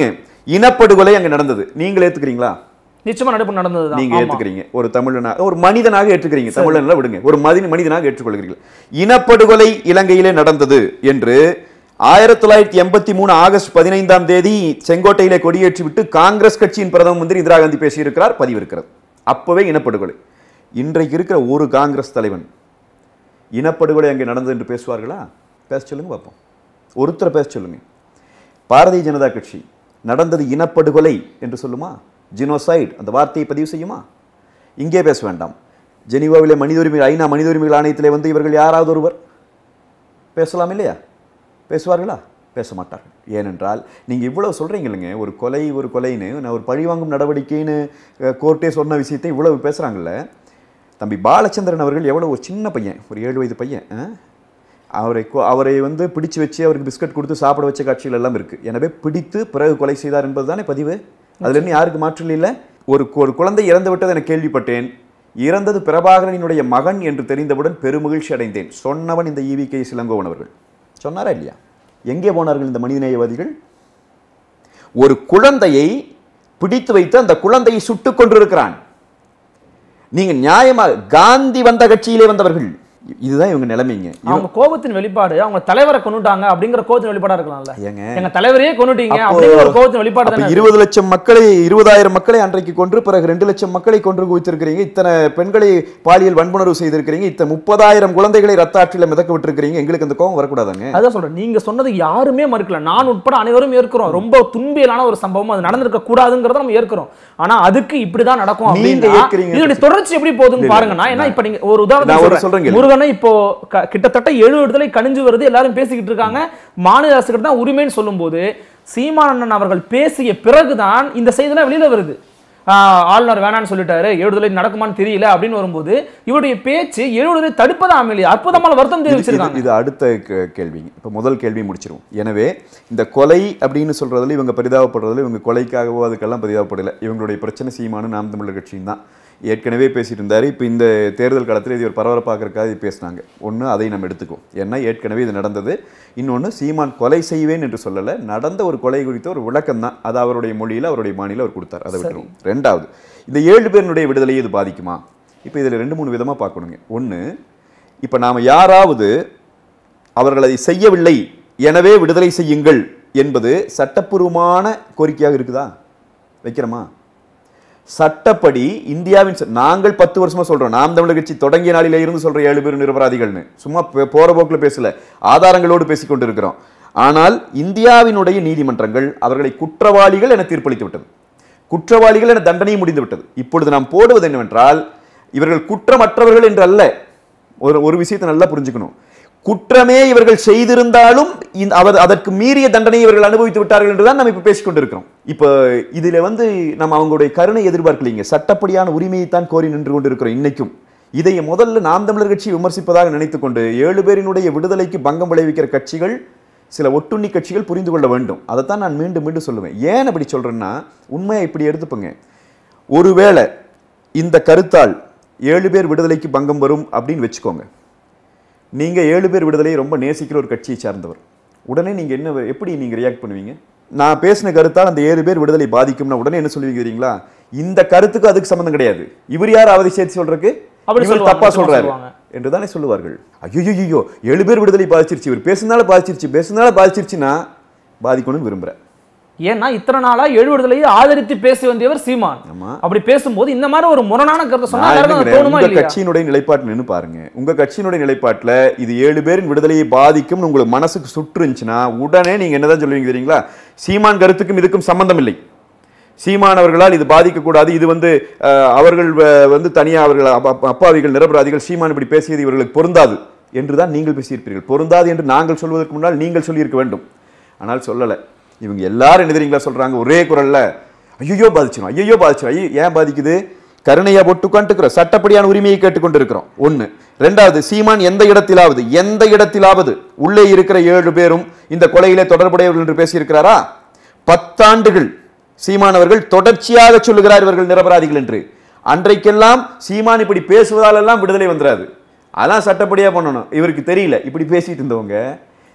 Speaker 2: இனப்படுகொலை அங்க நடந்தது நீங்கள் ஏத்துக்கிறீங்களா
Speaker 1: நிச்சயமா நடைபெற நடந்ததுதான்
Speaker 2: நீங்க
Speaker 1: ஆமா.
Speaker 2: ஏத்துக்கிறீங்க ஒரு தமிழனாக ஒரு மனிதனாக ஏற்றுக்கிறீங்க தமிழன்ல விடுங்க ஒரு மதின மனிதனாக ஏற்றுக்கொள்கிறீர்கள் இனப்படுகொலை இலங்கையிலே நடந்தது என்று ஆயிரத்தி தொள்ளாயிரத்தி எண்பத்தி மூணு ஆகஸ்ட் பதினைந்தாம் தேதி செங்கோட்டையிலே கொடியேற்றி விட்டு காங்கிரஸ் கட்சியின் பிரதம மந்திரி இந்திரா காந்தி பேசியிருக்கிறார் பதிவு இருக்கிறது அப்பவே இனப்படுகொலை இன்றைக்கு இருக்கிற ஒரு காங்கிரஸ் தலைவன் இனப்படுகொலை அங்கே நடந்தது என்று பேசுவார்களா பேச சொல்லுங்க பார்ப்போம் ஒருத்தரை பேச சொல்லுங்க பாரதிய ஜனதா கட்சி நடந்தது இனப்படுகொலை என்று சொல்லுமா ஜினோசைட் அந்த வார்த்தையை பதிவு செய்யுமா இங்கே பேச வேண்டாம் ஜெனீவாவிலே மனித உரிமை ஐநா மனித உரிமைகள் ஆணையத்திலே வந்து இவர்கள் யாராவது ஒருவர் பேசலாம் இல்லையா பேசுவார்களா பேச மாட்டார்கள் ஏனென்றால் நீங்க இவ்வளவு சொல்றீங்க இல்லைங்க ஒரு கொலை ஒரு கொலைன்னு நான் ஒரு பழிவாங்கும் நடவடிக்கைன்னு அஹ், கோர்ட்டே சொன்ன விஷயத்தை இவ்வளவு பேசுறாங்கல்ல தம்பி பாலச்சந்திரன் அவர்கள் எவ்வளவு ஒரு சின்ன பையன் ஒரு ஏழு வயது பையன் ஆ? அவரை கொ- அவரை வந்து பிடிச்சு வச்சு அவருக்கு பிஸ்கட் கொடுத்து சாப்பிட வச்ச காட்சிகள் எல்லாம் இருக்கு எனவே பிடித்து பிறகு கொலை செய்தார் என்பதுதானே பதிவு அதுல இருந்து யாருக்கு மாற்றல் இல்லை ஒரு கு- ஒரு குழந்தை இறந்து விட்டது என கேள்விப்பட்டேன் இறந்தது பிரபாகரனினுடைய மகன் என்று தெரிந்தவுடன் பெருமகிழ்ச்சி அடைந்தேன் சொன்னவன் இந்த ஈவி கே சிலங்கோவன் அவர்கள் சொன்னாரா இல்லையா எங்கே போனார்கள் இந்த மனிதநேயவாதிகள் ஒரு குழந்தையை பிடித்து வைத்து அந்த குழந்தையை சுட்டுக் கொண்டிருக்கிறான் நீங்க நியாயமா காந்தி வந்த கட்சியிலே வந்தவர்கள் இதுதான் இவங்க நிலைமைங்க
Speaker 1: அவங்க கோபத்தின் வெளிப்பாடு அவங்க தலைவரை கொண்டுட்டாங்க அப்படிங்கிற கோபத்தின் வெளிப்பாடா இருக்கலாம்ல
Speaker 2: ஏங்க
Speaker 1: எங்க தலைவரையே கொண்டுட்டீங்க
Speaker 2: அப்போ-
Speaker 1: அப்படிங்கிற ஒரு கோபத்தின் வெளிப்பாடு
Speaker 2: அப்ப
Speaker 1: தானே
Speaker 2: இருபது லட்சம் மக்களை இருபதாயிரம் மக்களை அன்றைக்கு கொன்று பிறகு ரெண்டு லட்சம் மக்களை கொன்று குவித்திருக்கிறீங்க இத்தனை பெண்களை பாலியல் வன்புணர்வு செய்திருக்கிறீங்க இத்தனை முப்பதாயிரம் குழந்தைகளை ரத்த ஆற்றில மிதக்க விட்டுருக்கிறீங்க எங்களுக்கு அந்த கோபம் வரக்கூடாதுங்க
Speaker 1: அதான் சொல்றேன் நீங்க சொன்னது யாருமே மறுக்கல நான் உட்பட அனைவரும் ஏற்கிறோம் ரொம்ப துன்பியலான ஒரு சம்பவம் அது நடந்திருக்க கூடாதுங்கிறத நம்ம ஏற்கிறோம் ஆனா அதுக்கு இப்படிதான் நடக்கும்
Speaker 2: நீங்க
Speaker 1: அப்படின்னா
Speaker 2: ஏற்கிறீங்க.
Speaker 1: இதோட தொடர்ச்சி எப்படி போகுதுன்னு பாருங்க நான் ஏன்னா இப்ப நீங்க ஒரு
Speaker 2: நான் ஒரு
Speaker 1: உதாரணம்
Speaker 2: சொல்றேன் கேளுங்க.
Speaker 1: முருகனை இப்போ க- கிட்டத்தட்ட எழு விடுதலை கணிஞ்சு வருது எல்லாரும் பேசிக்கிட்டு இருக்காங்க மாநில அரசுகிட்ட தான் உரிமைன்னு சொல்லும்போது சீமானண்ணன் அவர்கள் பேசிய பிறகுதான் இந்த செய்திலாம் வெளியில வருது ஆஹ் ஆளுநர் வேணான்னு சொல்லிட்டாரு எழுதுதலை நடக்குமான்னு தெரியல அப்படின்னு வரும்போது இவருடைய பேச்சு எழுதுதலை தடுப்பதா அமளி அற்புதமான வருத்தம்
Speaker 2: இது-
Speaker 1: தெரிவிச்சிருக்காங்க
Speaker 2: இது- இது அடுத்த கே- கேள்விங்க இப்போ முதல் கேள்வி முடிச்சிருவோம் எனவே இந்த கொலை அப்படின்னு சொல்றதுல இவங்க பரிதாபப்படுறதுல இவங்க கொலைக்காகவோ அதுக்கெல்லாம் பரிதாபப்படல இவங்களுடைய பிரச்சனை சீமானு நாம் தமிழர் கட்சியும் தான் ஏற்கனவே பேசிட்டு இருந்தாரு இப்போ இந்த தேர்தல் காலத்தில் இது ஒரு பரபரப்பாக்கிறதுக்காக இது பேசினாங்க ஒன்று அதை நம்ம எடுத்துக்குவோம் ஏன்னா ஏற்கனவே இது நடந்தது இன்னொன்று சீமான் கொலை செய்வேன் என்று சொல்லலை நடந்த ஒரு கொலை குறித்த ஒரு விளக்கம் தான் அது அவருடைய மொழியில் அவருடைய மாநில அவர் கொடுத்தார் அதை விட்டுருவோம் ரெண்டாவது இந்த ஏழு பேருடைய விடுதலையை இது பாதிக்குமா இப்போ இதில் ரெண்டு மூணு விதமாக பார்க்கணுங்க ஒன்று இப்போ நாம் யாராவது அவர்கள் அதை செய்யவில்லை எனவே விடுதலை செய்யுங்கள் என்பது சட்டப்பூர்வமான கோரிக்கையாக இருக்குதா வைக்கிறோமா சட்டப்படி இந்தியாவின் ச- நாங்கள் பத்து வருஷமா சொல்றோம் நாம் தமிழர் கட்சி தொடங்கிய நாளிலே இருந்து சொல்ற ஏழு பேர் நிரபராதிகள்னு சும்மா பே- போற போக்குல பேசல ஆதாரங்களோடு பேசிக் கொண்டிருக்கிறோம் ஆனால் இந்தியாவினுடைய நீதிமன்றங்கள் அவர்களை குற்றவாளிகள் என தீர்ப்பளித்து விட்டது குற்றவாளிகள் என தண்டனை முடிந்து விட்டது இப்பொழுது நாம் போடுவது என்னவென்றால் இவர்கள் குற்றமற்றவர்கள் என்று அல்ல ஒரு ஒரு விஷயத்தை நல்லா புரிஞ்சுக்கணும் குற்றமே இவர்கள் செய்திருந்தாலும் இந்த அவர் அதற்கு மீறிய தண்டனை இவர்கள் அனுபவித்து விட்டார்கள் என்றுதான் நம்ம இப்ப பேசிக் கொண்டிருக்கிறோம் இப்போ இதுல வந்து நம்ம அவங்களுடைய கருணை எதிர்பார்க்கலீங்க சட்டப்படியான உரிமையைத்தான் கோரி நின்று கொண்டிருக்கிறோம் இன்னைக்கும் இதை முதல்ல நாம் தமிழர் கட்சி விமர்சிப்பதாக நினைத்துக் கொண்டு ஏழு பேரினுடைய விடுதலைக்கு பங்கம் விளைவிக்கிற கட்சிகள் சில ஒட்டுண்ணி கட்சிகள் புரிந்து கொள்ள வேண்டும் அதைத்தான் நான் மீண்டும் மீண்டும் சொல்லுவேன் ஏன் அப்படி சொல்றேன்னா உண்மையை இப்படி எடுத்துப்போங்க ஒருவேளை இந்த கருத்தால் ஏழு பேர் விடுதலைக்கு பங்கம் வரும் அப்படின்னு வச்சுக்கோங்க நீங்க ஏழு பேர் விடுதலையை ரொம்ப நேசிக்கிற ஒரு கட்சியை சார்ந்தவர் உடனே நீங்க என்ன எப்படி நீங்க ரியாக்ட் பண்ணுவீங்க நான் பேசின கருத்தால் அந்த ஏழு பேர் விடுதலை பாதிக்கும்னா உடனே என்ன சொல்லுவீங்க தெரியுங்களா இந்த கருத்துக்கு அதுக்கு சம்மந்தம் கிடையாது இவர் யார் அவதை சேர்த்து சொல்றதுக்கு
Speaker 1: அப்படி
Speaker 2: இவர்
Speaker 1: சொல்லுவாங்க,
Speaker 2: தப்பா
Speaker 1: நிச்சயமா
Speaker 2: சொல்றாரு
Speaker 1: சொல்லுவாங்க.
Speaker 2: என்று தானே சொல்லுவார்கள் ஐயோ ஏழு பேர் விடுதலை பாதிச்சிருச்சு இவர் பேசுனால பாதிச்சிருச்சு பேசுனால பாதிச்சிருச்சுன்னா பாதிக்கணும்னு விரும்புறேன்
Speaker 1: ஏன்னா இத்தனை நாளா எழு விடுதலையை ஆதரித்து பேசி வந்தவர் சீமான்
Speaker 2: ஆமா.
Speaker 1: அப்படி பேசும்போது இந்த மாதிரி ஒரு முரணான கருத்தை சொன்னா
Speaker 2: நான்
Speaker 1: எல்லாருக்கும் அது
Speaker 2: என்னங்கிறேன்,
Speaker 1: தோணுமா
Speaker 2: உங்க
Speaker 1: இல்லையா
Speaker 2: கட்சியினுடைய நிலைப்பாட்டு நின்னு பாருங்க உங்க கட்சியினுடைய நிலைப்பாட்டுல இது ஏழு பேரின் விடுதலையை பாதிக்கும் உங்களுக்கு மனசுக்கு சுற்று இருந்துச்சுன்னா உடனே நீங்க என்னதான் சொல்லுவீங்க தெரியுங்களா சீமான் கருத்துக்கும் இதுக்கும் சம்பந்தம் இல்லை சீமான் அவர்களால் இது பாதிக்கக்கூடாது இது வந்து அஹ், அவர்கள் வ- வந்து தனியா அவர்கள் அப்ப- அப்ப- அப்பாவிகள் நிரபராதிகள் சீமான் இப்படி பேசியது இவர்களுக்கு பொருந்தாது என்றுதான் நீங்கள் பேசியிருப்பீர்கள் பொருந்தாது என்று நாங்கள் சொல்வதற்கு முன்னால் நீங்கள் சொல்லியிருக்க வேண்டும் ஆனால் சொல்லல இவங்க எல்லாரும் என்ன தெரியுங்களா சொல்றாங்க ஒரே குரல்ல ஐயோ பாதிச்சிடும் ஐயோ பாதிச்சிடும் ஐயோ ஏன் பாதிக்குது கருணையா போட்டு உட்காந்துக்கிறோம் சட்டப்படியான உரிமையை கேட்டுக்கொண்டிருக்கிறோம் ஒண்ணு ரெண்டாவது சீமான் எந்த இடத்திலாவது எந்த இடத்திலாவது உள்ளே இருக்கிற ஏழு பேரும் இந்த கொலையிலே தொடர்புடையவர்கள் என்று பேசியிருக்கிறாரா பத்தாண்டுகள் சீமான் அவர்கள் தொடர்ச்சியாக சொல்லுகிறார் இவர்கள் நிரபராதிகள் என்று அன்றைக்கெல்லாம் சீமான் இப்படி பேசுவதாலெல்லாம் விடுதலை வந்துராது அதான் சட்டப்படியா பண்ணணும் இவருக்கு தெரியல இப்படி பேசிட்டு இருந்தவங்க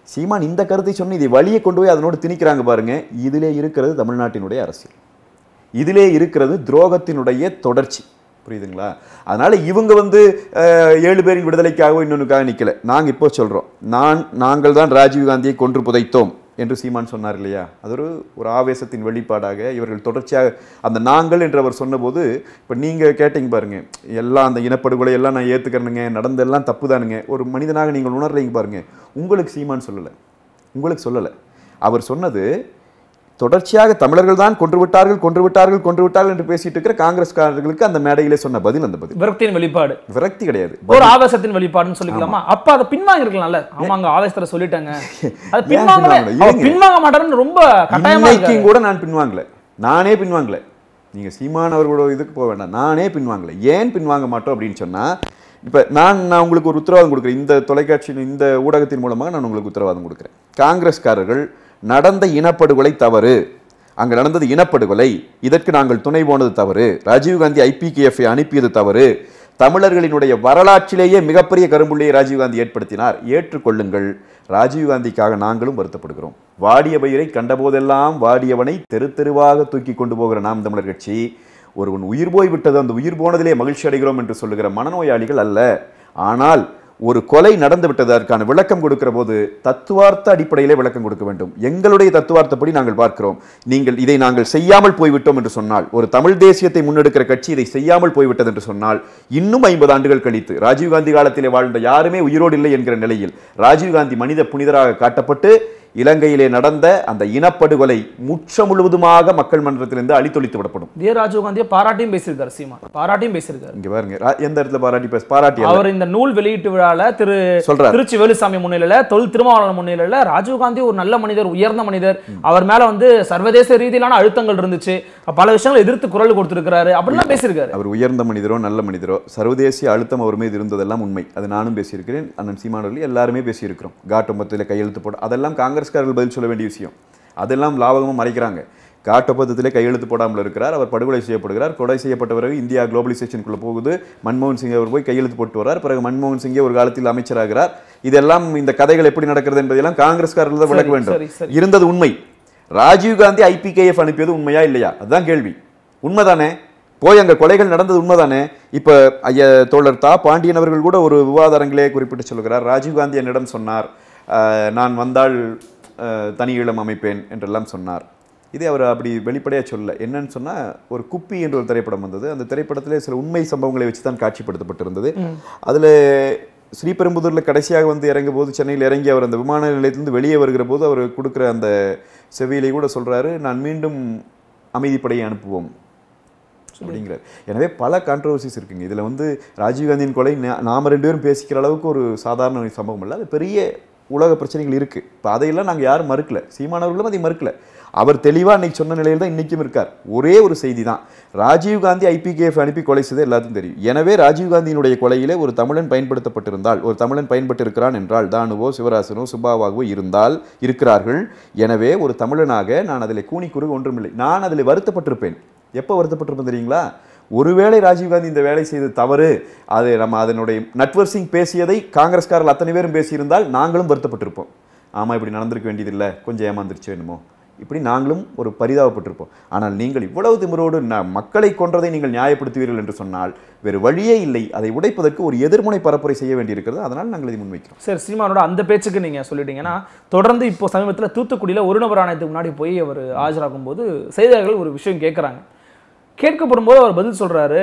Speaker 2: சீமான் இந்த கருத்தை சொன்னு இதை வழியை கொண்டு போய் அதனோடு திணிக்கிறாங்க பாருங்க இதிலே இருக்கிறது தமிழ்நாட்டினுடைய அரசியல் இதிலே இருக்கிறது துரோகத்தினுடைய தொடர்ச்சி புரியுதுங்களா அதனால இவங்க வந்து அஹ், ஏழு பேரின் விடுதலைக்காகவோ இன்னொன்றுக்காக நிக்கல நாங்க இப்போ சொல்றோம் நான் நாங்கள் தான் ராஜீவ் காந்தியை கொன்று புதைத்தோம் என்று சீமான் சொன்னார் இல்லையா அது ஒரு ஒரு ஆவேசத்தின் வெளிப்பாடாக இவர்கள் தொடர்ச்சியாக அந்த நாங்கள் என்று அவர் சொன்னபோது இப்போ நீங்க கேட்டீங்க பாருங்க எல்லாம் அந்த இனப்படுகொலை எல்லாம் நான் ஏத்துக்கிறேனுங்க நடந்தெல்லாம் தப்பு தானுங்க ஒரு மனிதனாக நீங்கள் உணர்றீங்க பாருங்க உங்களுக்கு சீமான் சொல்லலை உங்களுக்கு சொல்லலை அவர் சொன்னது தொடர்ச்சியாக தமிழர்கள் தான் கொன்று விட்டார்கள் கொன்று விட்டார்கள் கொன்று விட்டார்கள் என்று பேசிட்டு இருக்கிற காங்கிரஸ்காரர்களுக்கு அந்த மேடையிலே சொன்ன பதில் அந்த பதில்
Speaker 1: விரக்தியின் வெளிப்பாடு
Speaker 2: விரக்தி கிடையாது
Speaker 1: ஒரு ஆவேசத்தின் வெளிப்பாடுன்னு சொல்லிக்கலாமா அப்ப அதை பின்வாங்கி இருக்கலாம்ல ஆமாங்க ஆவேசத்துல சொல்லிட்டாங்க அது
Speaker 2: ஏன்
Speaker 1: பின்வாங்கல
Speaker 2: பின்வாங்கல?
Speaker 1: அவர்
Speaker 2: இருங்க.
Speaker 1: பின்வாங்க மாட்டாருன்னு ரொம்ப கட்டாயமா இருக்காரு
Speaker 2: இன்னைக்கும் கூட நான் பின்வாங்கல நானே பின்வாங்கல நீங்க சீமான் அவர்களோட இதுக்கு போக வேண்டாம் நானே பின்வாங்கல ஏன் பின்வாங்க மாட்டோம் அப்படின்னு சொன்னா இப்ப நான் நான் உங்களுக்கு ஒரு உத்தரவாதம் கொடுக்குறேன் இந்த தொலைக்காட்சியின் இந்த ஊடகத்தின் மூலமாக நான் உங்களுக்கு உத்தரவாதம் கொடுக்குறேன் காங்கிரஸ்காரர்கள் நடந்த இனப்படுகொலை தவறு அங்க நடந்தது இனப்படுகொலை இதற்கு நாங்கள் துணை போனது தவறு ராஜீவ்காந்தி ஐபிகேஎஃப்ஐ அனுப்பியது தவறு தமிழர்களினுடைய வரலாற்றிலேயே மிகப்பெரிய கரும்புள்ளியை ராஜீவ்காந்தி ஏற்படுத்தினார் ஏற்றுக்கொள்ளுங்கள் ராஜீவ்காந்திக்காக நாங்களும் வருத்தப்படுகிறோம் வாடிய பயிரை கண்டபோதெல்லாம் வாடியவனை தெரு தெருவாக தூக்கி கொண்டு போகிற நாம் தமிழர் கட்சி ஒருவன் உயிர் போய் விட்டது அந்த உயிர் போனதிலே மகிழ்ச்சி அடைகிறோம் என்று சொல்லுகிற மனநோயாளிகள் அல்ல ஆனால் ஒரு கொலை நடந்து விட்டது அதற்கான விளக்கம் கொடுக்கிற போது தத்துவார்த்த அடிப்படையிலே விளக்கம் கொடுக்க வேண்டும் எங்களுடைய தத்துவார்த்தப்படி நாங்கள் பார்க்கிறோம் நீங்கள் இதை நாங்கள் செய்யாமல் போய்விட்டோம் என்று சொன்னால் ஒரு தமிழ் தேசியத்தை முன்னெடுக்கிற கட்சி இதை செய்யாமல் போய்விட்டது என்று சொன்னால் இன்னும் ஐம்பது ஆண்டுகள் கழித்து ராஜீவ்காந்தி காலத்திலே வாழ்ந்த யாருமே உயிரோடு இல்லை என்கிற நிலையில் ராஜீவ்காந்தி மனித புனிதராக காட்டப்பட்டு இலங்கையிலே நடந்த அந்த இனப்படுகொலை முற்ற முழுவதுமாக மக்கள் மன்றத்திலிருந்து அழித்தொழித்து விடப்படும்
Speaker 1: இதே ராஜீவ் காந்தியை பாராட்டியும் பேசியிருக்காரு சீமான் பாராட்டியும் பேசியிருக்காரு
Speaker 2: இங்க பாருங்க ரா- எந்த இடத்துல பாராட்டி பேச பாராட்டி அல்ல.
Speaker 1: அவர் இந்த நூல் வெளியீட்டு விழால திரு
Speaker 2: சொல்றாரு
Speaker 1: திருச்சி வேலுசாமி முன்னிலையில தொல் திருமாவளவன் முன்னிலையில ராஜீவ் காந்தி ஒரு நல்ல மனிதர் உயர்ந்த மனிதர் அவர் மேல வந்து சர்வதேச ரீதியிலான அழுத்தங்கள் இருந்துச்சு பல விஷயங்களை எதிர்த்து குரல் கொடுத்திருக்கிறாரு அப்படிலாம் பேசியிருக்காரு
Speaker 2: அவர் உயர்ந்த மனிதரோ நல்ல மனிதரோ சர்வதேசிய அழுத்தம் அவர் மீது இருந்ததெல்லாம் உண்மை அது நானும் பேசியிருக்கிறேன் அண்ணன் சீமானவர்கள் எல்லாருமே பேசியிருக்கிறோம் காட்டொப்பத்தில் கையெழுத்து போட அதெல்லாம் காங்கிரஸ்காரர்கள் பதில் சொல்ல வேண்டிய விஷயம் அதெல்லாம் லாபகமாக மறைக்கிறாங்க காட்டொப்பந்தத்திலே கையெழுத்து போடாமல் இருக்கிறார் அவர் படுகொலை செய்யப்படுகிறார் கொலை செய்யப்பட்ட பிறகு இந்தியா குளோபலைசேஷனுக்குள்ள போகுது மன்மோகன் சிங் அவர் போய் கையெழுத்து போட்டு வரார் பிறகு மன்மோகன் சிங்கே ஒரு காலத்தில் அமைச்சராகிறார் இதெல்லாம் இந்த கதைகள் எப்படி நடக்கிறது என்பதெல்லாம் காங்கிரஸ்காரர்கள் தான் விளக்க
Speaker 1: சரி,
Speaker 2: வேண்டும்
Speaker 1: சரி, சரி.
Speaker 2: இருந்தது உண்மை ராஜீவ் காந்தி ஐபிகேஎஃப் அனுப்பியது உண்மையா இல்லையா அதுதான் கேள்வி உண்மைதானே போய் அங்க கொலைகள் நடந்தது உண்மைதானே இப்ப ஐயா தோழர் தா பாண்டியன் அவர்கள் கூட ஒரு விவாத அரங்கிலே குறிப்பிட்டு சொல்கிறார் ராஜீவ் காந்தி என்னிடம் சொன்னார் அஹ், நான் வந்தால் அஹ், தனி ஈழம் அமைப்பேன் என்றெல்லாம் சொன்னார் இதே அவர் அப்படி வெளிப்படையாக சொல்ல என்னன்னு சொன்னா ஒரு குப்பி என்ற ஒரு திரைப்படம் வந்தது அந்த திரைப்படத்திலே சில உண்மை சம்பவங்களை வச்சு தான் காட்சிப்படுத்தப்பட்டிருந்தது அதுல ஸ்ரீபெரும்புதூர்ல கடைசியாக வந்து இறங்கும் போது சென்னையில் இறங்கி அவர் அந்த விமான நிலையத்திலிருந்து வெளியே வருகிற போது அவர் கொடுக்குற அந்த செவியிலே கூட சொல்றாரு நான் மீண்டும் அமைதிப்படையை அனுப்புவோம் அப்படிங்கிறார் எனவே பல கான்ட்ரவர்சிஸ் இருக்குங்க இதுல வந்து ராஜீவ்காந்தியின் கொலை நா- நாம ரெண்டு பேரும் பேசிக்கிற அளவுக்கு ஒரு சாதாரண சம்பவம் இல்லை அது பெரிய உலக பிரச்சனைகள் இருக்கு இப்போ அதையெல்லாம் நாங்க யாரும் மறுக்கல சீமானவர்களும் அதை மறுக்கல அவர் தெளிவா அன்னைக்கு சொன்ன நிலையில் தான் இன்னைக்கும் இருக்கார் ஒரே ஒரு செய்தி தான் ராஜீவ்காந்தி ஐபிகேஎஃப் அனுப்பி கொலை செய்தது எல்லாத்துக்கும் தெரியும் எனவே ராஜீவ்காந்தியினுடைய கொலையிலே ஒரு தமிழன் பயன்படுத்தப்பட்டிருந்தால் ஒரு தமிழன் பயன்பட்டிருக்கிறான் என்றால் தானுவோ சிவராசனோ சுபாவாகவோ இருந்தால் இருக்கிறார்கள் எனவே ஒரு தமிழனாக நான் அதில் கூனிக்குறு ஒன்றுமில்லை நான் அதில் வருத்தப்பட்டிருப்பேன் எப்போ வருத்தப்பட்டிருப்பேன் தெரியுங்களா ஒருவேளை ராஜீவ்காந்தி இந்த வேலை செய்து தவறு அது நம்ம அதனுடைய நட்வர் சிங் பேசியதை காங்கிரஸ்காரர்கள் அத்தனை பேரும் பேசியிருந்தால் நாங்களும் வருத்தப்பட்டிருப்போம் ஆமா இப்படி நடந்திருக்க வேண்டியதில்லை கொஞ்சம் ஏமாந்துருச்சு வேணுமோ இப்படி நாங்களும் ஒரு பரிதாபப்பட்டிருப்போம் ஆனால் நீங்கள் இவ்வளவு திமிரோடு ந- மக்களை கொன்றதை நீங்கள் நியாயப்படுத்துவீர்கள் என்று சொன்னால் வேறு வழியே இல்லை அதை உடைப்பதற்கு ஒரு எதிர்முனை பரப்புரை செய்ய வேண்டியிருக்கிறது அதனால் நாங்கள் இதை முன்வைக்கிறோம்
Speaker 1: சரி சீமானோட அந்த பேச்சுக்கு நீங்க சொல்லிட்டீங்கன்னா தொடர்ந்து இப்போ சமீபத்துல தூத்துக்குடியில ஒரு நபர் ஆணையத்துக்கு முன்னாடி போய் அவர் ஆஜராகும் போது செய்தியாளர்கள் ஒரு விஷயம் கேட்குறாங்க கேட்கப்படும் போது அவர் பதில் சொல்றாரு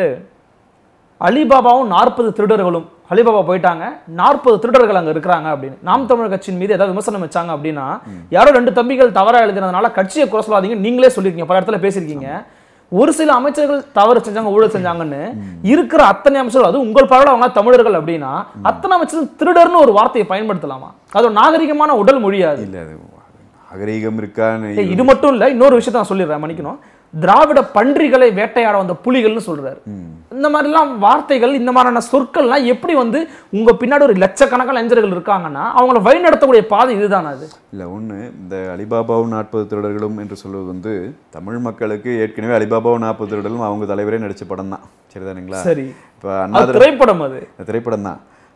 Speaker 1: அலிபாபாவும் நாற்பது திருடர்களும் அலிபாபா போயிட்டாங்க நாற்பது திருடர்கள் அங்க இருக்கிறாங்க அப்படின்னு நாம் தமிழர் கட்சியின் மீது ஏதாவது விமர்சனம் வச்சாங்க அப்படின்னா யாரோ ரெண்டு தம்பிகள் தவறா எழுதினதுனால கட்சியை குறை சொல்லாதீங்க நீங்களே சொல்லியிருக்கீங்க பல இடத்துல பேசியிருக்கீங்க ஒரு சில அமைச்சர்கள் தவறு செஞ்சாங்க ஊழல் செஞ்சாங்கன்னு இருக்கிற அத்தனை அமைச்சர்கள் அது உங்கள் பார்வையில் அவங்க தமிழர்கள் அப்படின்னா அத்தனை அமைச்சர்கள் திருடர்னு ஒரு வார்த்தையை பயன்படுத்தலாமா அது ஒரு நாகரிகமான உடல் மொழியாது
Speaker 2: இல்லை அது அகரீகம் இருக்கான்னு
Speaker 1: ஏய், இது மட்டும் இல்ல இன்னொரு விஷயத்த நான் சொல்லிடுறேன் மன்னிக்கணும் திராவிட பன்றிகளை வேட்டையாட வந்த புலிகள்னு சொல்றாரு இந்த மாதிரிலாம் வார்த்தைகள் இந்த மாதிரியான சொற்கள்லாம் எப்படி வந்து உங்க பின்னாடி ஒரு லட்சக்கணக்கான இளைஞர்கள் இருக்காங்கன்னா அவங்கள வழிநடத்தக்கூடிய பாதை இதுதானே அது
Speaker 2: இல்லை ஒன்று இந்த அலிபாபாவும் நாற்பது திருடர்களும் என்று சொல்வது வந்து தமிழ் மக்களுக்கு ஏற்கனவே அலிபாபாவும் நாற்பது திருடர்களும் அவங்க தலைவரே நடிச்ச படம் தான் சரிதானுங்களா
Speaker 1: சரி
Speaker 2: இப்போ
Speaker 1: அது
Speaker 2: அண்ணாதிர
Speaker 1: திரைப்படம் அது
Speaker 2: திரைப்படம் தான்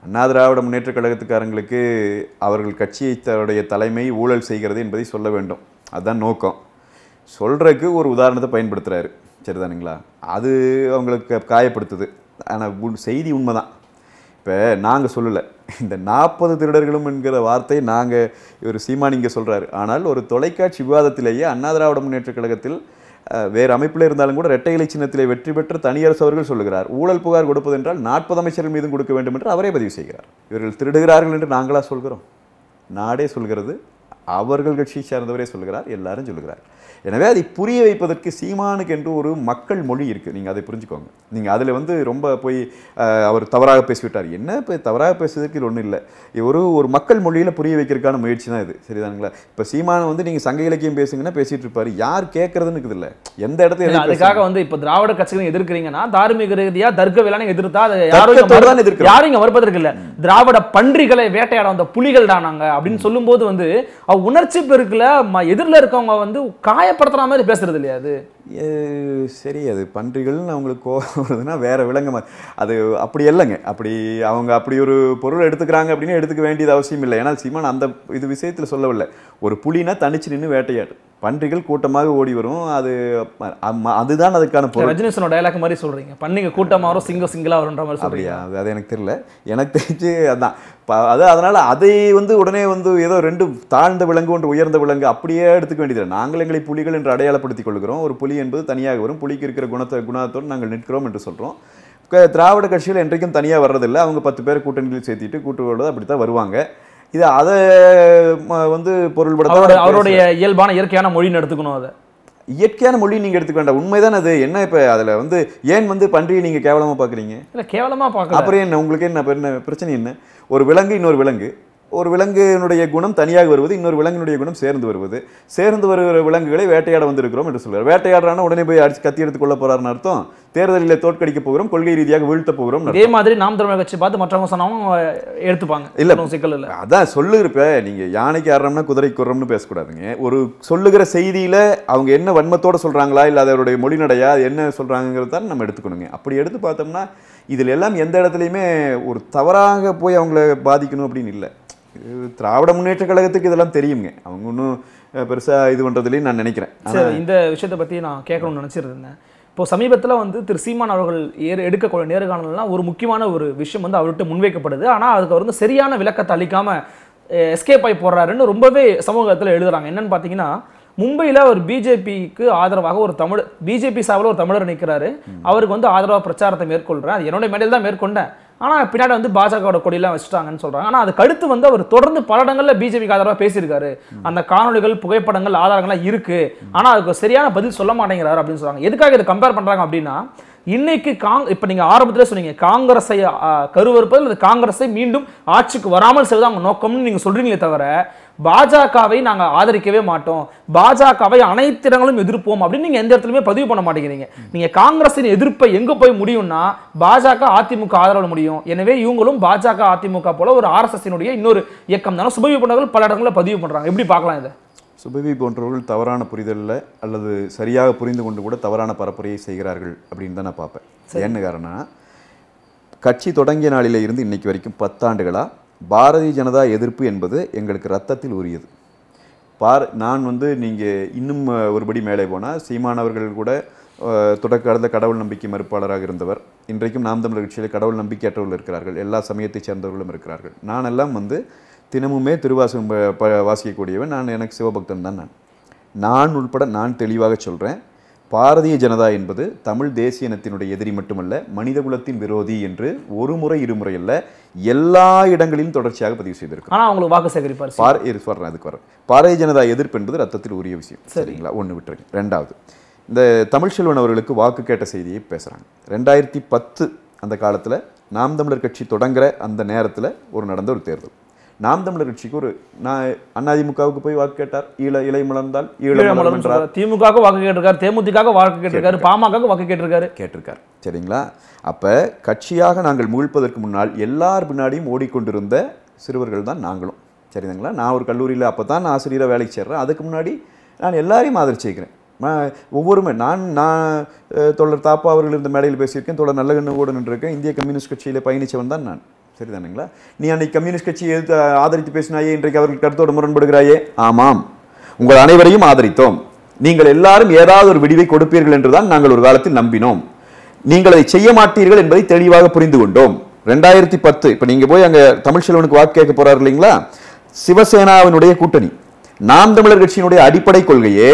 Speaker 2: அண்ணா திராவிட முன்னேற்ற கழகத்துக்காரங்களுக்கு அவர்கள் கட்சியை தன்னுடைய தலைமை ஊழல் செய்கிறது என்பதை சொல்ல வேண்டும் அதுதான் நோக்கம் சொல்றதுக்கு ஒரு உதாரணத்தை பயன்படுத்துறாரு சரிதானுங்களா அது அவங்களுக்கு காயப்படுத்துது ஆனால் செய்தி உண்மைதான் இப்போ நாங்கள் சொல்லலை இந்த நாற்பது திருடர்களும் என்கிற வார்த்தை நாங்கள் இவர் சீமான் இங்கே சொல்கிறாரு ஆனால் ஒரு தொலைக்காட்சி விவாதத்திலேயே அண்ணா திராவிட முன்னேற்ற கழகத்தில் அஹ், வேறு அமைப்பில் இருந்தாலும் கூட இரட்டை இலை சின்னத்திலே வெற்றி பெற்ற தனியரசு அவர்கள் சொல்லுகிறார் ஊழல் புகார் கொடுப்பதென்றால் நாற்பது அமைச்சர்கள் மீதும் கொடுக்க வேண்டும் என்று அவரே பதிவு செய்கிறார் இவர்கள் திருடுகிறார்கள் என்று நாங்களா சொல்கிறோம் நாடே சொல்கிறது அவர்கள் கட்சியை சார்ந்தவரே சொல்லுகிறார் எல்லாரும் சொல்லுகிறார் எனவே அதை புரிய வைப்பதற்கு சீமானுக்கு என்று ஒரு மக்கள் மொழி இருக்குது நீங்கள் அதை புரிஞ்சுக்கோங்க நீங்கள் அதில் வந்து ரொம்ப போய் அஹ், அவர் தவறாக பேசிவிட்டார் என்ன இப்போ தவறாக பேசுறதுக்கு இது ஒன்றும் இல்லை ஒரு ஒரு மக்கள் மொழியில் புரிய வைக்கிறதுக்கான முயற்சி தான் இது சரிதானுங்களா இப்போ சீமானை வந்து நீங்கள் சங்க இலக்கியம் பேசுங்கன்னா பேசிட்டு இருப்பாரு யார் கேட்கறதுன்னு இருக்குது இல்லை எந்த இடத்துல
Speaker 1: இல்ல,
Speaker 2: எதுக்கு
Speaker 1: அதுக்காக வந்து இப்ப திராவிட கட்சிகளை எதிர்க்கிறீங்கன்னா தார்மீக ரீதியா தர்க்க வேளாண் எதிர்த்தா அது யாரும் இங்க
Speaker 2: தர்க்கத்தோட
Speaker 1: மறு-
Speaker 2: தான் எதிர்க்கிறோம்.
Speaker 1: யாரும் இங்க மறுப்பதற்கு இல்ல திராவிட பன்றிகளை வேட்டையாட வந்த புலிகள் தான் நாங்க அப்படின்னு சொல்லும்போது வந்து அவ உணர்ச்சி பெருக்குல ம- எதிரில இருக்கவங்க வந்து காயப்படுத்துற மாதிரி பேசுறது இல்லையா அது
Speaker 2: ஏ, சரி அது பன்றிகள்னு அவங்களுக்கு கோவம் வருதுன்னா வேற விலங்கு அது அப்படி இல்லைங்க அப்படி அவங்க அப்படி ஒரு பொருள் எடுத்துக்கிறாங்க அப்படின்னு எடுத்துக்க வேண்டியது அவசியம் இல்லை ஏன்னா சீமான் அந்த இது விஷயத்தில் சொல்லவில்லை ஒரு புலினா தனிச்சு நின்று வேட்டையாடு பன்றிகள் கூட்டமாக ஓடி வரும் அது அம்ம- அதுதான் அதுக்கான பொருள்
Speaker 1: ரஜினிசனோட டயலாக் மாதிரி சொல்றீங்க பன்னிங்க கூட்டமா வரும் சிங்கம் சிங்கிளா வரும்ன்ற மாதிரி சொல்றீங்க
Speaker 2: அப்படியா அது அது எனக்கு தெரியல எனக்கு தெரிஞ்சு அதான் ப- அது அதனால அதை வந்து உடனே வந்து ஏதோ ரெண்டு தாழ்ந்த விலங்கு ஒன்று உயர்ந்த விலங்கு அப்படியே எடுத்துக்க வேண்டியது நாங்கள் எங்களை புலிகள் என்று அடையாளப்படுத்திக் கொள்கிறோம் ஒரு புலி என்பது தனியாக வரும் புலிக்கு இருக்கிற குணத்தை குணத்தோடு நாங்கள் நிற்கிறோம் என்று சொல்றோம் க- திராவிட கட்சிகள் என்றைக்கும் தனியாக வர்றதில்லை அவங்க பத்து பேர் கூட்டணியில் சேர்த்திட்டு கூட்டுவோடு அப்படித்தான் வருவாங்க இது அதை ம- வந்து பொருள்படுத்த
Speaker 1: அவரோட அவருடைய இயல்பான இயற்கையான மொழின்னு எடுத்துக்கணும் அதை
Speaker 2: இயற்கையான மொழி நீங்க எடுத்துக்க வேண்டாம் உண்மைதான் அது என்ன இப்ப அதுல வந்து ஏன் வந்து பன்றியை நீங்க கேவலமா பாக்குறீங்க
Speaker 1: இல்ல கேவலமா பார்க்கல
Speaker 2: அப்புறம் என்ன உங்களுக்கு என்ன அப்ப என்ன பிரச்சனை என்ன ஒரு விலங்கு இன்னொரு விலங்கு ஒரு விலங்கினுடைய குணம் தனியாக வருவது இன்னொரு விலங்கினுடைய குணம் சேர்ந்து வருவது சேர்ந்து வருகிற விலங்குகளை வேட்டையாட வந்திருக்கிறோம் என்று சொல்றாரு வேட்டையாடுறானா உடனே போய் அடிச்சு கத்தி எடுத்து கொள்ள போறாருன்னு அர்த்தம் தேர்தலில் தோற்கடிக்க போகிறோம் கொள்கை ரீதியாக வீழ்த்த போகிறோம்
Speaker 1: இதே மாதிரி நாம் தமிழர் கட்சி பார்த்து மற்றவங்க சொன்னவங்க எடுத்துப்பாங்க
Speaker 2: இல்ல.
Speaker 1: ஒண்ணும் சிக்கல் இல்ல
Speaker 2: அதான் சொல்லுகிறப்ப நீங்க யானைக்கு ஆடுறோம்னா குதிரைக்கு குறோம்னு பேசக்கூடாதுங்க ஒரு சொல்லுகிற செய்தியில அவங்க என்ன வன்மத்தோட சொல்றாங்களா இல்ல அதோடைய மொழிநடையா அது என்ன சொல்றாங்கிறத நம்ம எடுத்துக்கணுங்க அப்படி எடுத்து பார்த்தோம்னா இதுல எல்லாம் எந்த இடத்துலையுமே ஒரு தவறாக போய் அவங்கள பாதிக்கணும் அப்படின்னு இல்லை இது திராவிட முன்னேற்ற கழகத்துக்கு இதெல்லாம் தெரியுங்க அவங்க ஒன்றும் பெருசா இது பண்றதுலையும் நான் நினைக்கிறேன் ஆனா
Speaker 1: சரி இந்த விஷயத்தை பத்தி நான் கேட்கணும்னு நினைச்சிருந்தேன் இப்போ சமீபத்தில் வந்து திரு சீமான் அவர்கள் ஏறு எடுக்கக்கூடிய நேர்காணலாம் ஒரு முக்கியமான ஒரு விஷயம் வந்து அவர்கிட்ட முன்வைக்கப்படுது ஆனால் அதுக்கு அவர் வந்து சரியான விளக்கத்தை அளிக்காம எஸ்கேப் ஆகி போடுறாருன்னு ரொம்பவே சமூகத்தில் எழுதுறாங்க என்னன்னு பார்த்தீங்கன்னா மும்பையில் ஒரு பிஜேபிக்கு ஆதரவாக ஒரு தமிழ் பிஜேபி சார்பில் ஒரு தமிழர் நிற்கிறாரு அவருக்கு வந்து ஆதரவாக பிரச்சாரத்தை மேற்கொள்கிறேன் அது என்னோட மேடையில் தான் மேற்கொண்டேன் ஆனால் பின்னாடி வந்து பாஜகவோட கொடியெல்லாம் வச்சுட்டாங்கன்னு சொல்றாங்க ஆனால் அதுக்கு அடுத்து வந்து அவர் தொடர்ந்து பல இடங்கள்ல பிஜேபிக்கு ஆதரவாக பேசியிருக்காரு அந்த காணொளிகள் புகைப்படங்கள் ஆதாரங்கள்லாம் இருக்கு ஆனால் அதுக்கு சரியான பதில் சொல்ல மாட்டேங்கிறாரு அப்படின்னு சொல்றாங்க எதுக்காக இதை கம்பேர் பண்றாங்க அப்படின்னா இன்னைக்கு காங் இப்போ நீங்க ஆரம்பத்திலே சொன்னீங்க காங்கிரஸை ஆ, கருவறுப்பது அல்லது காங்கிரஸை மீண்டும் ஆட்சிக்கு வராமல் செய்வது அவங்க நோக்கம்னு நீங்க சொல்றீங்களே தவிர பாஜகவை நாங்க ஆதரிக்கவே மாட்டோம் பாஜகவை அனைத்து இடங்களும் எதிர்ப்போம் அப்படின்னு நீங்க எந்த இடத்துலயுமே பதிவு பண்ண மாட்டேங்கிறீங்க நீங்க காங்கிரஸின் எதிர்ப்பை எங்க போய் முடியும்னா பாஜக அதிமுக ஆதரவு முடியும் எனவே இவங்களும் பாஜக அதிமுக போல ஒரு ஆர்எஸ்எஸ்னுடைய இன்னொரு இயக்கம் தானே சுபவி போன்றவர்கள் பல இடங்களில் பதிவு பண்றாங்க எப்படி பார்க்கலாம் இதை
Speaker 2: சுபவி போன்றவர்கள் தவறான புரிதலில் அல்லது சரியாக புரிந்து கொண்டு கூட தவறான பரப்புரையை செய்கிறார்கள் அப்படின்னு தான் நான் பார்ப்பேன் என்ன காரணம் கட்சி தொடங்கிய நாளிலே இருந்து இன்னைக்கு வரைக்கும் பத்தாண்டுகளா பாரதிய ஜனதா எதிர்ப்பு என்பது எங்களுக்கு ரத்தத்தில் உரியது பார் நான் வந்து நீங்கள் இன்னும் அஹ், ஒருபடி மேலே போனால் சீமானவர்கள் கூட அஹ், தொடக்க கடந்த கடவுள் நம்பிக்கை மறுப்பாளராக இருந்தவர் இன்றைக்கும் நாம் தமிழர் கட்சியில் கடவுள் நம்பிக்கையற்றவர்கள் இருக்கிறார்கள் எல்லா சமயத்தைச் சேர்ந்தவர்களும் இருக்கிறார்கள் நான் எல்லாம் வந்து தினமுமே திருவாசகம் ப- ப- வாசிக்கக்கூடியவன் நான் எனக்கு சிவபக்தன் தான் நான் நான் உட்பட நான் தெளிவாக சொல்கிறேன் பாரதிய ஜனதா என்பது தமிழ் தேசிய இனத்தினுடைய எதிரி மட்டுமல்ல மனிதகுலத்தின் விரோதி என்று ஒரு முறை இருமுறை அல்ல எல்லா இடங்களிலும் தொடர்ச்சியாக பதிவு செய்திருக்கிறோம்
Speaker 1: ஆனா அவங்களுக்கு வாக்கு சேகரிப்பார்
Speaker 2: பார் இரு சொல்கிறேன் அதுக்கு வரேன் பாரதிய ஜனதா எதிர்ப்பு என்பது ரத்தத்தில் உரிய விஷயம்
Speaker 1: சரி.
Speaker 2: சரிங்களா ஒன்று விட்டுருங்க ரெண்டாவது இந்த தமிழ்ச்செல்வன் அவர்களுக்கு வாக்கு கேட்ட செய்தியை பேசுகிறாங்க ரெண்டாயிரத்தி பத்து அந்த காலத்தில் நாம் தமிழர் கட்சி தொடங்குற அந்த நேரத்தில் ஒரு நடந்த ஒரு தேர்தல் நாம் தமிழர் கட்சிக்கு ஒரு நான் அதிமுகவுக்கு போய் வாக்கு கேட்டார் ஈழ இலை மலர்ந்தால் ஈழ மலரும்
Speaker 1: ஈழமலர்னு
Speaker 2: என்றார்
Speaker 1: சொல்றாரு. திமுக வாக்கு கேட்டிருக்காரு தேமுதிக வாக்கு கேட்டிருக்காரு பாமக வாக்கு கேட்டிருக்காரு
Speaker 2: கேட்டிருக்கார் சரிங்களா அப்போ கட்சியாக நாங்கள் முகிழ்ப்பதற்கு முன்னால் எல்லார் பின்னாடியும் ஓடிக்கொண்டிருந்த சிறுவர்கள் தான் நாங்களும் சரிங்களா நான் ஒரு கல்லூரியில் அப்போ தான் நான் ஆசிரியராக வேலைக்கு சேர்றேன் அதுக்கு முன்னாடி நான் எல்லாரையும் ஆதரிச்சிருக்கிறேன் ம- ஒவ்வொருமே நான் நான் அஹ், தோழர் தாப்பா அவர்கள் இருந்த மேடையில் பேசியிருக்கேன் தோழர் நல்லகண்ணு கூட நின்றிருக்கேன் இந்திய கம்யூனிஸ்ட் கட்சியில் பயணித்தவன் தான் நான் சரிதானுங்களா நீ அன்னைக்கு கம்யூனிஸ்ட் கட்சியை எதிர்த்து ஆதரித்து பேசினாயே இன்றைக்கு அவர்கள் கருத்தோடு முரண்படுகிறாயே ஆமாம் உங்கள் அனைவரையும் ஆதரித்தோம் நீங்கள் எல்லாரும் ஏதாவது ஒரு விடிவை கொடுப்பீர்கள் என்றுதான் நாங்கள் ஒரு காலத்தில் நம்பினோம் நீங்கள் அதை செய்ய மாட்டீர்கள் என்பதை தெளிவாக புரிந்து கொண்டோம் ரெண்டாயிரத்தி பத்து இப்ப நீங்க போய் அங்க தமிழ்ச்செல்வனுக்கு வாக்கு கேட்க போறாரு இல்லைங்களா சிவசேனாவினுடைய கூட்டணி நாம் தமிழர் கட்சியினுடைய அடிப்படை கொள்கையே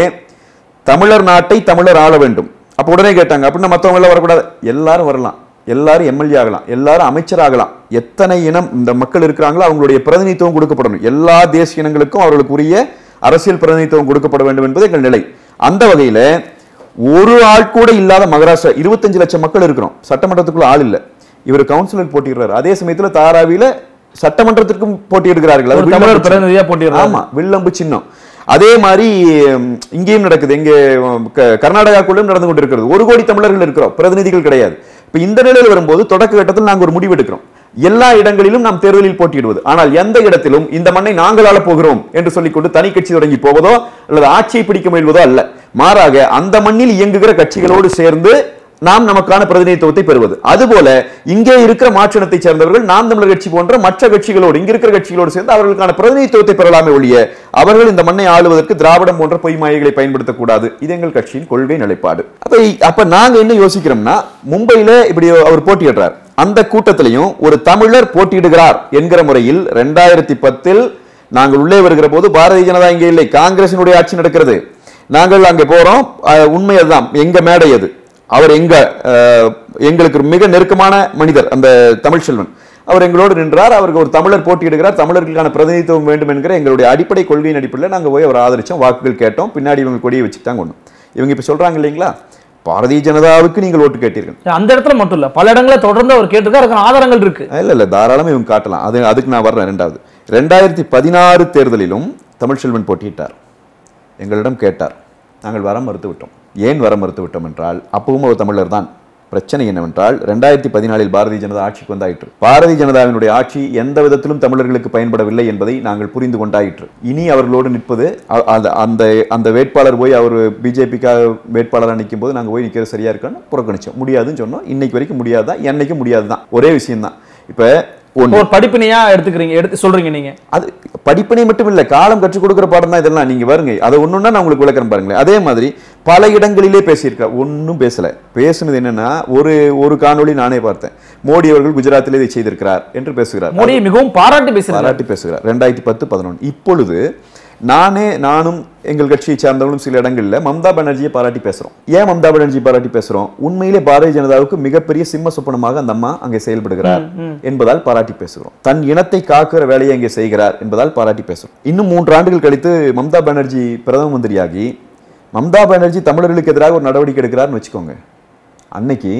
Speaker 2: தமிழர் நாட்டை தமிழர் ஆள வேண்டும் அப்ப உடனே கேட்டாங்க அப்படின்னா மத்தவங்க எல்லாம் வரக்கூடாது எல்லாரும் வரலாம் எல்லாரும் எம்எல்ஏ ஆகலாம் எல்லாரும் அமைச்சர் ஆகலாம் எத்தனை இனம் இந்த மக்கள் இருக்கிறாங்களோ அவங்களுடைய பிரதிநிதித்துவம் கொடுக்கப்படணும் எல்லா தேசிய இனங்களுக்கும் அவர்களுக்கு உரிய அரசியல் பிரதிநிதித்துவம் கொடுக்கப்பட வேண்டும் என்பது எங்கள் நிலை அந்த வகையில ஒரு ஆள் கூட இல்லாத மகாராஷ்டிரா இருபத்தஞ்சு லட்சம் மக்கள் இருக்கிறோம் சட்டமன்றத்துக்குள்ள ஆள் இல்ல இவர் கவுன்சிலர் போட்டிடுறாரு அதே சமயத்துல தாராவியில சட்டமன்றத்திற்கும் போட்டியிடுகிறார்கள் அது
Speaker 1: ஒரு தமிழர்
Speaker 2: வில்லம்பு
Speaker 1: பிரதிநிதியா போட்டிடுறாரு.
Speaker 2: ஆமா வில்லம்பு சின்னம் அதே மாதிரி ம், இங்கேயும் நடக்குது இங்கே ம், க- கர்நாடகாக்குள்ளும் நடந்து கொண்டிருக்கிறது ஒரு கோடி தமிழர்கள் இருக்கிறோம் பிரதிநிதிகள் கிடையாது இப்ப இந்த நிலையில் வரும்போது தொடக்க கட்டத்தில் நாங்கள் ஒரு முடிவு எடுக்கிறோம் எல்லா இடங்களிலும் நாம் தேர்தலில் போட்டியிடுவது ஆனால் எந்த இடத்திலும் இந்த மண்ணை நாங்கள் ஆளப் போகிறோம் என்று சொல்லிக்கொண்டு தனி கட்சி தொடங்கி போவதோ அல்லது ஆட்சியை பிடிக்க முயல்வதோ அல்ல மாறாக அந்த மண்ணில் இயங்குகிற கட்சிகளோடு சேர்ந்து நாம் நமக்கான பிரதிநிதித்துவத்தை பெறுவது அதுபோல இங்கே இருக்கிற மாற்றினத்தை சேர்ந்தவர்கள் நாம் தமிழர் கட்சி போன்ற மற்ற கட்சிகளோடு இங்க இருக்கிற கட்சிகளோடு சேர்ந்து அவர்களுக்கான பிரதிநிதித்துவத்தை பெறலாமே ஒழிய அவர்கள் இந்த மண்ணை ஆளுவதற்கு திராவிடம் போன்ற பொய் மாயைகளை பயன்படுத்தக்கூடாது இது எங்கள் கட்சியின் கொள்கை நிலைப்பாடு அப்ப அப்ப நாங்க என்ன யோசிக்கிறோம்னா மும்பையில இப்படி அவர் போட்டியிடுறார் அந்த கூட்டத்திலையும் ஒரு தமிழர் போட்டியிடுகிறார் என்கிற முறையில் ரெண்டாயிரத்தி பத்தில் நாங்கள் உள்ளே வருகிற போது பாரதிய ஜனதா இங்கே இல்லை காங்கிரசினுடைய ஆட்சி நடக்கிறது நாங்கள் அங்கே போறோம் அஹ், உண்மை அதுதான் எங்க மேடை அது அவர் எங்க அஹ், எங்களுக்கு மிக நெருக்கமான மனிதர் அந்த தமிழ்ச்செல்வன் அவர் எங்களோடு நின்றார் அவருக்கு ஒரு தமிழர் போட்டியிடுகிறார் தமிழர்களுக்கான பிரதிநிதித்துவம் வேண்டும் என்கிற எங்களுடைய அடிப்படை கொள்கையின் அடிப்படையில் நாங்கள் போய் அவர் ஆதரிச்சோம் வாக்குகள் கேட்டோம் பின்னாடி இவங்க கொடியை வச்சு தான் கொண்டோம் இவங்க இப்ப சொல்றாங்க இல்லைங்களா பாரதிய ஜனதாவுக்கு நீங்கள் ஓட்டு கேட்டீர்கள்
Speaker 1: அந்த இடத்துல மட்டும் இல்ல பல இடங்களில் தொடர்ந்து அவர் கேட்டிருக்காரு அதுக்கான ஆதாரங்கள் இருக்கு
Speaker 2: இல்ல இல்ல தாராளமா இவங்க காட்டலாம் அது அதுக்கு நான் வர்றேன் ரெண்டாவது ரெண்டாயிரத்தி பதினாறு தேர்தலிலும் தமிழ்ச்செல்வன் போட்டியிட்டார் எங்களிடம் கேட்டார் நாங்கள் வர மறுத்து விட்டோம் ஏன் வர மறுத்து விட்டோம் என்றால் அப்பவும் அவர் தமிழர் தான் பிரச்சனை என்னவென்றால் ரெண்டாயிரத்தி பதினாலில் பாரதிய ஜனதா ஆட்சிக்கு வந்தாயிற்று பாரதிய ஜனதாவினுடைய ஆட்சி எந்த விதத்திலும் தமிழர்களுக்கு பயன்படவில்லை என்பதை நாங்கள் புரிந்து கொண்டாயிற்று இனி அவர்களோடு நிற்பது அ- அந்த அந்த அந்த வேட்பாளர் போய் அவர் பிஜேபிக்காக வேட்பாளராக நிற்கும் போது நாங்கள் போய் நிற்கிறது சரியா இருக்கான்னு புறக்கணிச்சோம் முடியாதுன்னு சொன்னோம் இன்னைக்கு வரைக்கும் முடியாதுதான் என்னைக்கும் முடியாது தான் ஒரே விஷயம்தான் இப்போ ஒன்று
Speaker 1: ஒரு படிப்பினையா எடுத்துக்கிறீங்க எடுத்து சொல்றீங்க நீங்க
Speaker 2: அது படிப்பினை மட்டும் இல்ல காலம் கற்றுக் கொடுக்கிற பாடம் தான் இதெல்லாம் நீங்க வருங்க அதை ஒண்ணுன்னா நான் உங்களுக்கு விளக்குறேன் பாருங்களேன் அதே மாதிரி பல இடங்களிலே பேசியிருக்கார் ஒண்ணும் பேசல பேசுனது என்னன்னா ஒரு ஒரு காணொளி நானே பார்த்தேன் மோடி அவர்கள் குஜராத்திலே இதை செய்திருக்கிறார் என்று பேசுகிறார்
Speaker 1: மோடியை மிகவும் பாராட்டி பேசுறாரு
Speaker 2: பாராட்டி பேசுகிறார் ரெண்டாயிரத்தி பத்து பதினொன்று இப்பொழுது நானே நானும் எங்கள் கட்சியை சார்ந்தவங்களும் சில இடங்கள்ல மம்தா பானர்ஜியை பாராட்டி பேசுறோம் ஏன் மம்தா பானர்ஜி பாராட்டி பேசுறோம் உண்மையிலே பாரதிய ஜனதாவுக்கு மிகப்பெரிய சிம்ம சொப்பனமாக அந்த அம்மா அங்கே செயல்படுகிறார் என்பதால் பாராட்டி பேசுகிறோம் தன் இனத்தை காக்கிற வேலையை அங்கே செய்கிறார் என்பதால் பாராட்டி பேசுறோம் இன்னும் மூன்று ஆண்டுகள் கழித்து மம்தா பானர்ஜி பிரதம மந்திரியாகி மம்தா பானர்ஜி தமிழர்களுக்கு எதிராக ஒரு நடவடிக்கை எடுக்கிறார்னு வச்சுக்கோங்க அன்னைக்கு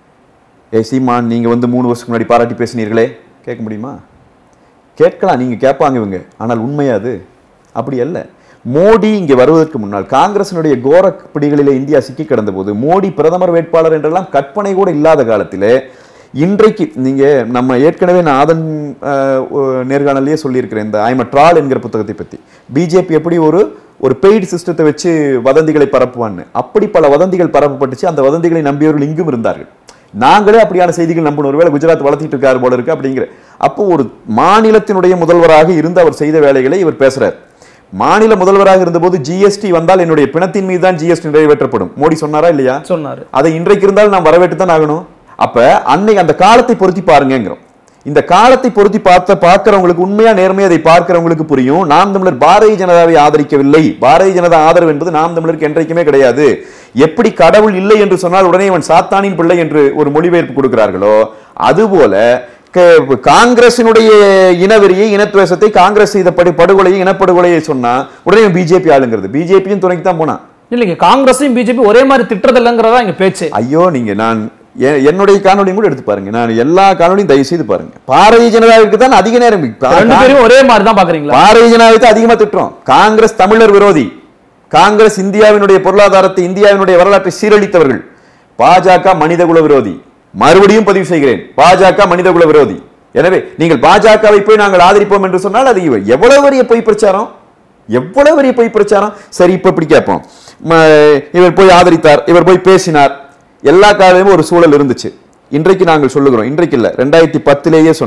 Speaker 2: ஏ சீமான் நீங்க வந்து மூணு வருஷத்துக்கு முன்னாடி பாராட்டி பேசினீர்களே கேட்க முடியுமா கேட்கலாம் நீங்க கேட்பாங்க இவங்க ஆனால் உண்மையா அது அப்படி அல்ல மோடி இங்கே வருவதற்கு முன்னால் காங்கிரசினுடைய கோர பிடிகளிலே இந்தியா சிக்கி கிடந்த போது மோடி பிரதமர் வேட்பாளர் என்றெல்லாம் கற்பனை கூட இல்லாத காலத்திலே இன்றைக்கு நீங்க நம்ம ஏற்கனவே நான் ஆதன் அஹ், ஒ- நேர்காணலையே சொல்லியிருக்கிறேன் இந்த ஐம் ட்ரால் என்கிற புத்தகத்தை பத்தி பிஜேபி எப்படி ஒரு ஒரு பெய்டு சிஸ்டத்தை வச்சு வதந்திகளை பரப்புவான்னு அப்படி பல வதந்திகள் பரப்பப்பட்டுச்சு அந்த வதந்திகளை நம்பியவர்கள் இங்கும் இருந்தார்கள் நாங்களே அப்படியான செய்திகள் நம்பணும் ஒருவேளை குஜராத் வளர்த்திட்டு இருக்காரு போல இருக்கு அப்படிங்கிற அப்போ ஒரு மாநிலத்தினுடைய முதல்வராக இருந்து அவர் செய்த வேலைகளை இவர் பேசுறார் மாநில முதல்வராக இருந்தபோது ஜிஎஸ்டி வந்தால் என்னுடைய பிணத்தின் மீது தான் ஜிஎஸ்டி நிறைவேற்றப்படும் மோடி சொன்னாரா இல்லையா
Speaker 1: சொன்னாரு
Speaker 2: அதை இன்றைக்கு இருந்தாலும் நாம் வரவேற்று தான் ஆகணும் அப்ப அன்னைக்கு அந்த காலத்தை பொருத்தி பாருங்கிறோம் இந்த காலத்தை பொருத்தி பார்த்த பார்க்கிறவங்களுக்கு உண்மையா நேர்மையா அதை பார்க்கிறவங்களுக்கு புரியும் நாம் தமிழர் பாரதிய ஜனதாவை ஆதரிக்கவில்லை பாரதிய ஜனதா ஆதரவு என்பது நாம் தமிழருக்கு என்றைக்குமே கிடையாது எப்படி கடவுள் இல்லை என்று சொன்னால் உடனே அவன் சாத்தானின் பிள்ளை என்று ஒரு மொழிபெயர்ப்பு கொடுக்கிறார்களோ அதுபோல க- காங்கிரசினுடைய இனவெறியை இனத்துவேஷத்தை காங்கிரஸ் செய்த படு படுகொலையை இனப்படுகொலையை சொன்னா உடனே பிஜேபி ஆளுங்கிறது பிஜேபியும் துணைக்கு தான் போனான்
Speaker 1: இல்லைங்க காங்கிரஸையும் பிஜேபி ஒரே மாதிரி திட்டுறது இல்லைங்கிறதா இங்க பேச்சு
Speaker 2: ஐயோ நீங்க நான் எ- என்னுடைய காணொலியும் கூட எடுத்து பாருங்க நான் எல்லா காணொலியும் தயவு செய்து பாருங்க பாரதிய ஜனதாவிற்கு தான் அதிக நேரம் பா-
Speaker 1: ரெண்டு பேரும் ஒரே மாதிரி தான் பாக்குறீங்களா
Speaker 2: பாரதிய ஜனதாவை தான் அதிகமா திட்டுறோம் காங்கிரஸ் தமிழர் விரோதி காங்கிரஸ் இந்தியாவினுடைய பொருளாதாரத்தை இந்தியாவினுடைய வரலாற்றை சீரழித்தவர்கள் பாஜக மனிதகுல விரோதி மறுபடியும் பதிவு செய்கிறேன் பாஜக மனிதகுல விரோதி எனவே நீங்கள் பாஜகவை போய் நாங்கள் ஆதரிப்போம் என்று சொன்னால் அது இவ- எவ்வளவு பெரிய பொய் பிரச்சாரம் எவ்வளவு பெரிய பொய் பிரச்சாரம் சரி இப்ப இப்படி கேட்போம் ம, இவர் போய் ஆதரித்தார் இவர் போய் பேசினார் எல்லா காலையும் ஒரு சூழல் இருந்துச்சு இன்றைக்கு நாங்கள் சொல்லுகிறோம் இன்றைக்கு இல்ல ரெண்டாயிரத்தி பத்திலேயே சொன்னோம்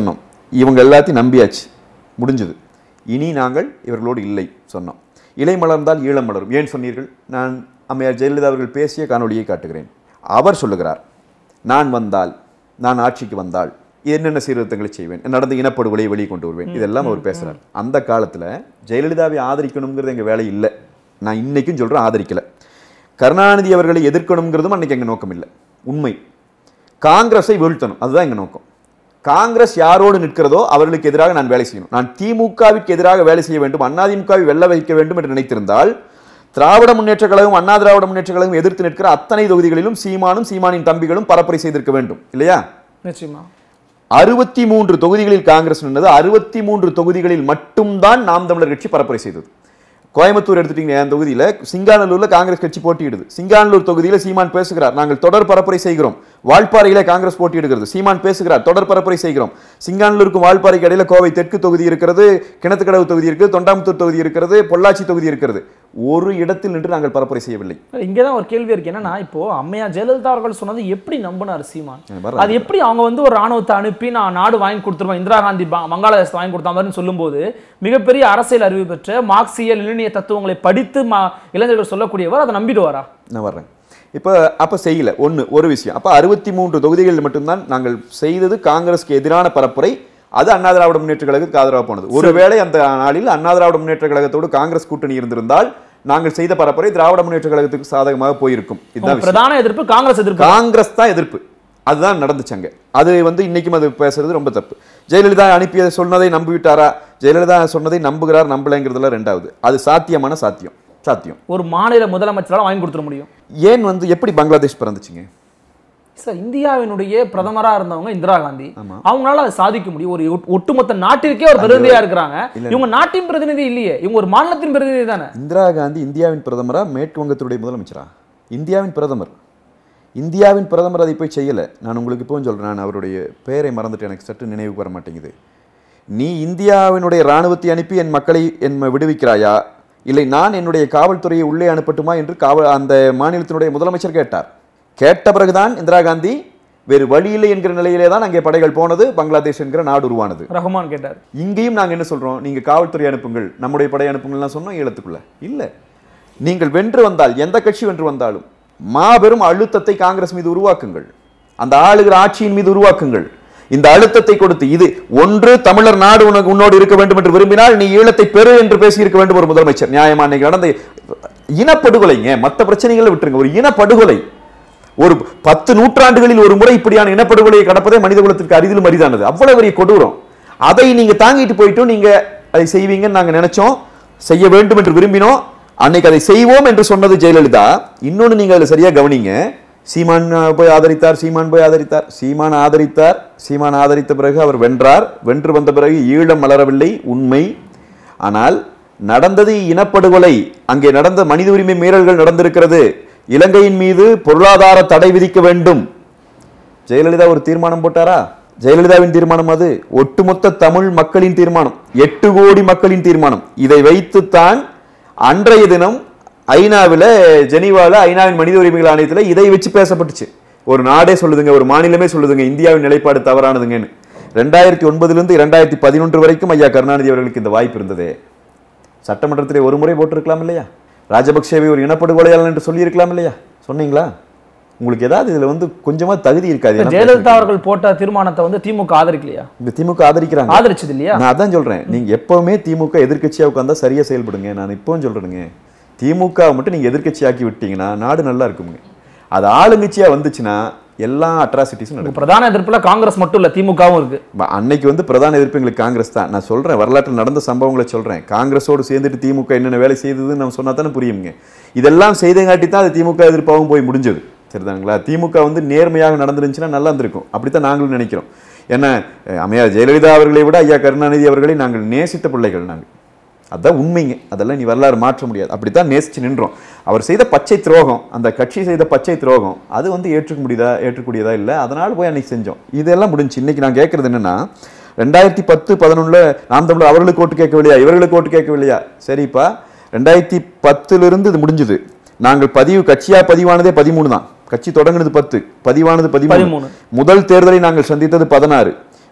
Speaker 2: இவங்க எல்லாத்தையும் நம்பியாச்சு முடிஞ்சது இனி நாங்கள் இவர்களோடு இல்லை சொன்னோம் இலை மலர்ந்தால் ஈழம் மலரும் ஏன் சொன்னீர்கள் நான் அம்மையார் ஜெயலலிதா அவர்கள் பேசிய காணொளியை காட்டுகிறேன் அவர் சொல்லுகிறார் நான் வந்தால் நான் ஆட்சிக்கு வந்தால் என்னென்ன சீர்திருத்தங்களை செய்வேன் நடந்த இனப்படுகொலை வெளியே கொண்டு வருவேன் இதெல்லாம் அவர் பேசுறார் அந்த காலத்துல ஜெயலலிதாவை ஆதரிக்கணுங்கிறது எங்க வேலை இல்லை நான் இன்னைக்கும் சொல்றேன் ஆதரிக்கல கருணாநிதி அவர்களை எதிர்க்கணுங்கிறதும் அன்னைக்கு எங்க நோக்கம் இல்லை உண்மை காங்கிரஸை வீழ்த்தணும் அதுதான் எங்க நோக்கம் காங்கிரஸ் யாரோடு நிற்கிறதோ அவர்களுக்கு எதிராக நான் வேலை செய்யணும் நான் திமுகவிற்கு எதிராக வேலை செய்ய வேண்டும் அதிமுகவை வெல்ல வைக்க வேண்டும் என்று நினைத்திருந்தால் திராவிட முன்னேற்ற கழகம் அண்ணா திராவிட முன்னேற்ற கழகம் எதிர்த்து நிற்கிற அத்தனை தொகுதிகளிலும் சீமானும் சீமானின் தம்பிகளும் பரப்புரை செய்திருக்க வேண்டும் இல்லையா
Speaker 1: நிச்சயமா
Speaker 2: அறுபத்தி மூன்று தொகுதிகளில் காங்கிரஸ் நின்றது அறுபத்தி மூன்று தொகுதிகளில் மட்டும்தான் நாம் தமிழர் கட்சி பரப்புரை செய்தது கோயம்புத்தூர் எடுத்துட்டீங்க என் தொகுதியில சிங்காநல்லூர்ல காங்கிரஸ் கட்சி போட்டியிடுது சிங்காநல்லூர் தொகுதியில சீமான் பேசுகிறார் நாங்கள் தொடர் பரப்புரை செய்கிறோம் வால்பாறையில காங்கிரஸ் போட்டியிடுகிறது சீமான் பேசுகிறார் தொடர் பரப்புரை செய்கிறோம் சிங்காநல்லூருக்கும் வால்பாறைக்கு இடையில கோவை தெற்கு தொகுதி இருக்கிறது கிணத்துக்கடவு தொகுதி இருக்கிறது தொண்டாமுத்தூர் தொகுதி இருக்கிறது பொள்ளாச்சி தொகுதி இருக்கிறது ஒரு இடத்தில் நின்று நாங்கள் பரப்புரை செய்யவில்லை
Speaker 1: இங்கே தான் ஒரு கேள்வி இருக்கு என்னன்னா இப்போ அம்மையா ஜெயலலிதா அவர்கள் சொன்னது எப்படி நம்பினார் சீமான்
Speaker 2: வர்றேன்.
Speaker 1: அது எப்படி அவங்க வந்து ஒரு ராணுவத்தை அனுப்பி நான் நாடு வாங்கி கொடுத்துருவேன் இந்திரா காந்தி பா- வங்காளதேசத்தை வாங்கி கொடுத்த மாதிரி சொல்லும்போது மிகப்பெரிய அரசியல் அறிவு பெற்ற மார்க்சிய லெனினிய தத்துவங்களை படித்து மா இளைஞர்கள் சொல்லக்கூடியவர் அதை நம்பிடுவாரா
Speaker 2: நான் வர்றேன் இப்போ அப்போ செய்யல ஒன்று ஒரு விஷயம் அப்போ அறுபத்தி மூன்று தொகுதிகளில் மட்டும்தான் நாங்கள் செய்தது காங்கிரஸ்க்கு எதிரான பரப்புரை அது அண்ணா திராவிட முன்னேற்ற கழகத்துக்கு ஆதரவாக போனது ஒருவேளை அந்த நாளில் அண்ணா திராவிட முன்னேற்ற கழகத்தோடு காங்கிரஸ் கூட்டணி இருந்திருந்தால் நாங்கள் செய்த பரப்புரை திராவிட முன்னேற்ற கழகத்துக்கு சாதகமாக போயிருக்கும் இதுதான்
Speaker 1: உங்க
Speaker 2: விஷயம்.
Speaker 1: பிரதான எதிர்ப்பு காங்கிரஸ் எதிர்ப்பு
Speaker 2: காங்கிரஸ் தான் எதிர்ப்பு அதுதான் நடந்துச்சு அங்க அது வந்து இன்னைக்கும் அது பேசுறது ரொம்ப தப்பு ஜெயலலிதா அனுப்பியதை சொன்னதை நம்பிவிட்டாரா ஜெயலலிதா சொன்னதை நம்புகிறார் நம்பலைங்கிறதுல ரெண்டாவது அது சாத்தியமான சாத்தியம் சாத்தியம்
Speaker 1: ஒரு மாநில முதலமைச்சரால வாங்கி கொடுத்துட முடியும்
Speaker 2: ஏன் வந்து எப்படி பங்களாதேஷ் பிறந்துச்சுங்க
Speaker 1: சார் இந்தியாவினுடைய பிரதமரா இருந்தவங்க இந்திரா காந்தி
Speaker 2: ஆமா.
Speaker 1: அவங்களால அதை சாதிக்க முடியும் ஒரு ஒட்டு- ஒட்டுமொத்த நாட்டிற்கே ஒரு பிரதிநிதியா இருக்கிறாங்க இவங்க நாட்டின் பிரதிநிதி இல்லையே இவங்க ஒரு மாநிலத்தின் பிரதிநிதி தானே
Speaker 2: இந்திரா காந்தி இந்தியாவின் பிரதமரா மேற்கு வங்கத்துடைய முதலமைச்சரா இந்தியாவின் பிரதமர் இந்தியாவின் பிரதமர் அதை போய் செய்யலை நான் உங்களுக்கு இப்போவும் சொல்கிறேன் நான் அவருடைய பெயரை மறந்துட்டு எனக்கு சற்று நினைவுக்கு வர மாட்டேங்குது நீ இந்தியாவினுடைய இராணுவத்தை அனுப்பி என் மக்களை என் விடுவிக்கிறாயா இல்லை நான் என்னுடைய காவல்துறையை உள்ளே அனுப்பட்டுமா என்று காவல் அந்த மாநிலத்தினுடைய முதலமைச்சர் கேட்டார் கேட்ட பிறகுதான் இந்திரா காந்தி வேறு வழி இல்லை என்கிற நிலையிலே தான் அங்கே படைகள் போனது பங்களாதேஷ் என்கிற நாடு உருவானது
Speaker 1: ரஹ்மான் கேட்டார்
Speaker 2: இங்கேயும் நாங்க என்ன சொல்றோம் நீங்க காவல்துறை அனுப்புங்கள் நம்முடைய படை அனுப்புங்கள்லாம் சொன்னோம் ஈழத்துக்குள்ள இல்ல நீங்கள் வென்று வந்தால் எந்த கட்சி வென்று வந்தாலும் மாபெரும் அழுத்தத்தை காங்கிரஸ் மீது உருவாக்குங்கள் அந்த ஆளுகிற ஆட்சியின் மீது உருவாக்குங்கள் இந்த அழுத்தத்தை கொடுத்து இது ஒன்று தமிழர் நாடு உனக்கு உன்னோடு இருக்க வேண்டும் என்று விரும்பினால் நீ ஈழத்தை பெறு என்று பேசியிருக்க வேண்டும் ஒரு முதலமைச்சர் நியாயமா இன்னைக்கு நடந்த இனப்படுகொலைங்க மற்ற பிரச்சனைகளை விட்டுருங்க ஒரு இனப்படுகொலை ஒரு பத்து நூற்றாண்டுகளில் ஒரு முறை இப்படியான இனப்படுகொலையை கடப்பதே மனித குலத்திற்கு அரிதிலும் அரிதானது அவ்வளவு பெரிய கொடூரம் அதை நீங்க தாங்கிட்டு போயிட்டும் நீங்க அதை செய்வீங்கன்னு நாங்க நினைச்சோம் செய்ய வேண்டும் என்று விரும்பினோம் அன்னைக்கு அதை செய்வோம் என்று சொன்னது ஜெயலலிதா இன்னொன்னு நீங்க அதுல சரியா கவனிங்க சீமான் அஹ், போய் ஆதரித்தார் சீமான் போய் ஆதரித்தார் சீமான் ஆதரித்தார் சீமான் ஆதரித்த பிறகு அவர் வென்றார் வென்று வந்த பிறகு ஈழம் மலரவில்லை உண்மை ஆனால் நடந்தது இனப்படுகொலை அங்கே நடந்த மனித உரிமை மீறல்கள் நடந்திருக்கிறது இலங்கையின் மீது பொருளாதார தடை விதிக்க வேண்டும் ஜெயலலிதா ஒரு தீர்மானம் போட்டாரா ஜெயலலிதாவின் தீர்மானம் அது ஒட்டுமொத்த தமிழ் மக்களின் தீர்மானம் எட்டு கோடி மக்களின் தீர்மானம் இதை வைத்துத்தான் அன்றைய தினம் ஐநாவில் ஜெனீவாவில் ஐநாவின் மனித உரிமைகள் ஆணையத்தில் இதை வச்சு பேசப்பட்டுச்சு ஒரு நாடே சொல்லுதுங்க ஒரு மாநிலமே சொல்லுதுங்க இந்தியாவின் நிலைப்பாடு தவறானதுங்கன்னு ரெண்டாயிரத்தி ஒன்பதுலேருந்து இரண்டாயிரத்தி பதினொன்று வரைக்கும் ஐயா கருணாநிதி அவர்களுக்கு இந்த வாய்ப்பு இருந்ததே சட்டமன்றத்திலே ஒரு முறை போட்டிருக்கலாம் இல்லையா ராஜபக்சேவை ஒரு இனப்படுகொலையாளன் என்று சொல்லியிருக்கலாம் இல்லையா சொன்னீங்களா உங்களுக்கு ஏதாவது இதுல வந்து கொஞ்சமா தகுதி இருக்காது
Speaker 1: இப்ப
Speaker 2: ஏன்னா
Speaker 1: ஜெயலலிதா அவர்கள் போட்ட தீர்மானத்தை வந்து திமுக ஆதரிக்கலையா
Speaker 2: இந்த திமுக ஆதரிக்கிறாங்க
Speaker 1: ஆதரிச்சது இல்லையா
Speaker 2: நான் அதான் சொல்றேன் நீங்க எப்பவுமே திமுக எதிர்க்கட்சியா உட்கார்ந்தா சரியா செயல்படுங்க நான் இப்பவும் சொல்றேனுங்க திமுக மட்டும் நீங்க எதிர்க்கட்சியாக்கி விட்டீங்கன்னா நாடு நல்லா இருக்குங்க அது ஆளுங்கட்சியா வந்துச்சுன்னா எல்லா அட்ராசிட்டிஸும் நடக்கும்
Speaker 1: இப்ப பிரதான எதிர்ப்புல காங்கிரஸ் மட்டும் இல்ல திமுகவும் இருக்கு
Speaker 2: ப- அன்னைக்கு வந்து பிரதான எதிர்ப்பு எங்களுக்கு காங்கிரஸ் தான் நான் சொல்றேன் வரலாற்றில் நடந்த சம்பவங்களை சொல்றேன் காங்கிரஸோடு சேர்ந்துட்டு திமுக என்னென்ன வேலை செய்ததுன்னு நம்ம சொன்னா தானே புரியுங்க இதெல்லாம் செய்தங்காட்டி தான் அது திமுக எதிர்ப்பாகவும் போய் முடிஞ்சது சரிதானுங்களா திமுக வந்து நேர்மையாக நடந்துருந்துச்சுன்னா நல்லா இருந்திருக்கும் அப்படித்தான் நாங்களும் நினைக்கிறோம் ஏன்னா அஹ், அம்மையார் ஜெயலலிதா அவர்களை விட ஐயா கருணாநிதி அவர்களை நாங்கள் நேசித்த பிள்ளைகள் நாங்கள் அதான் உண்மைங்க அதெல்லாம் நீ வரலாறு மாற்ற முடியாது அப்படித்தான் நேசிச்சு நின்றோம் அவர் செய்த பச்சை துரோகம் அந்த கட்சி செய்த பச்சை துரோகம் அது வந்து ஏற்றுக்க முடியுதா ஏற்றுக்கூடியதா இல்லை அதனால போய் அன்னைக்கு செஞ்சோம் இதெல்லாம் முடிஞ்சு இன்னைக்கு நான் கேட்கறது என்னன்னா ரெண்டாயிரத்தி பத்து பதினொன்றுல நாம் தமிழர் அவர்களுக்கு ஓட்டு கேட்கவில்லையா இவர்களுக்கு ஓட்டு கேட்கவில்லையா சரிப்பா ரெண்டாயிரத்தி பத்திலிருந்து இது முடிஞ்சுது நாங்கள் பதிவு கட்சியா பதிவானதே பதிமூணு தான் கட்சி தொடங்குனது பத்து பதிவானது பதிமூணு
Speaker 1: பதிமூணு.
Speaker 2: முதல் தேர்தலை நாங்கள் சந்தித்தது பதினாறு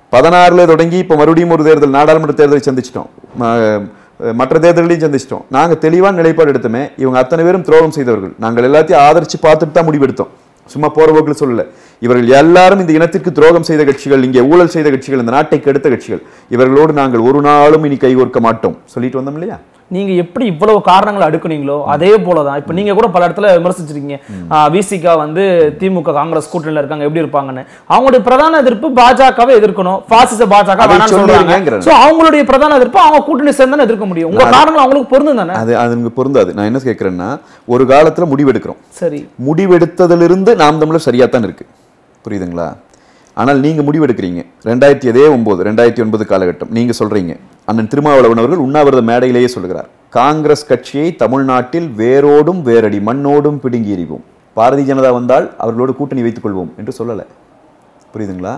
Speaker 2: பதினாறுல தொடங்கி இப்போ மறுபடியும் ஒரு தேர்தல் நாடாளுமன்ற தேர்தலை சந்திச்சிட்டோம் ம- மற்ற தேர்தல்களையும் சந்திச்சிட்டோம் நாங்க தெளிவான நிலைப்பாடு எடுத்தோமே இவங்க அத்தனை பேரும் துரோகம் செய்தவர்கள் நாங்கள் எல்லாத்தையும் ஆதரிச்சு பார்த்துட்டு தான் முடிவெடுத்தோம் சும்மா போற போக்கில் சொல்லல இவர்கள் எல்லாரும் இந்த இனத்திற்கு துரோகம் செய்த கட்சிகள் இங்கே ஊழல் செய்த கட்சிகள் இந்த நாட்டை கெடுத்த கட்சிகள் இவர்களோடு நாங்கள் ஒரு நாளும் இனி கைகோர்க்க மாட்டோம் சொல்லிட்டு வந்தோம் இல்லையா
Speaker 1: நீங்க எப்படி இவ்வளவு காரணங்களை அடுக்குனீங்களோ அதே போலதான் இப்ப நீங்க கூட பல இடத்துல விமர்சிச்சிருக்கீங்க விசிகா வந்து திமுக காங்கிரஸ் கூட்டணியில இருக்காங்க எப்படி இருப்பாங்கன்னு அவங்களுடைய பிரதான எதிர்ப்பு பாஜகவை எதிர்க்கணும் பாசிச பாஜக
Speaker 2: அதை
Speaker 1: வேணாம்னு சொல்றாங்க
Speaker 2: சொல்லிருங்கங்கிறேன்.
Speaker 1: சோ அவங்களுடைய பிரதான எதிர்ப்பு அவங்க கூட்டணி சேர்ந்து எதிர்க்க முடியும் உங்க காரணங்கள் அவங்களுக்கு பொருந்தும் தானே
Speaker 2: அது அது எனக்கு பொருந்தாது நான் என்ன கேட்கிறேன்னா ஒரு காலத்துல முடிவெடுக்கிறோம்
Speaker 1: சரி
Speaker 2: முடிவெடுத்ததிலிருந்து நாம் தமிழர் சரியாத்தான் இருக்கு புரியுதுங்களா ஆனால் நீங்க முடிவெடுக்கிறீங்க ரெண்டாயிரத்தி அதே ஒன்பது ரெண்டாயிரத்தி ஒன்பது காலகட்டம் நீங்க சொல்றீங்க அண்ணன் திருமாவளவன் அவர்கள் உண்ணாவிரத மேடையிலேயே சொல்கிறார் காங்கிரஸ் கட்சியை தமிழ்நாட்டில் வேரோடும் வேரடி மண்ணோடும் பிடுங்கி எறிவோம் பாரதிய ஜனதா வந்தால் அவர்களோடு கூட்டணி வைத்துக் கொள்வோம் என்று சொல்லலை புரியுதுங்களா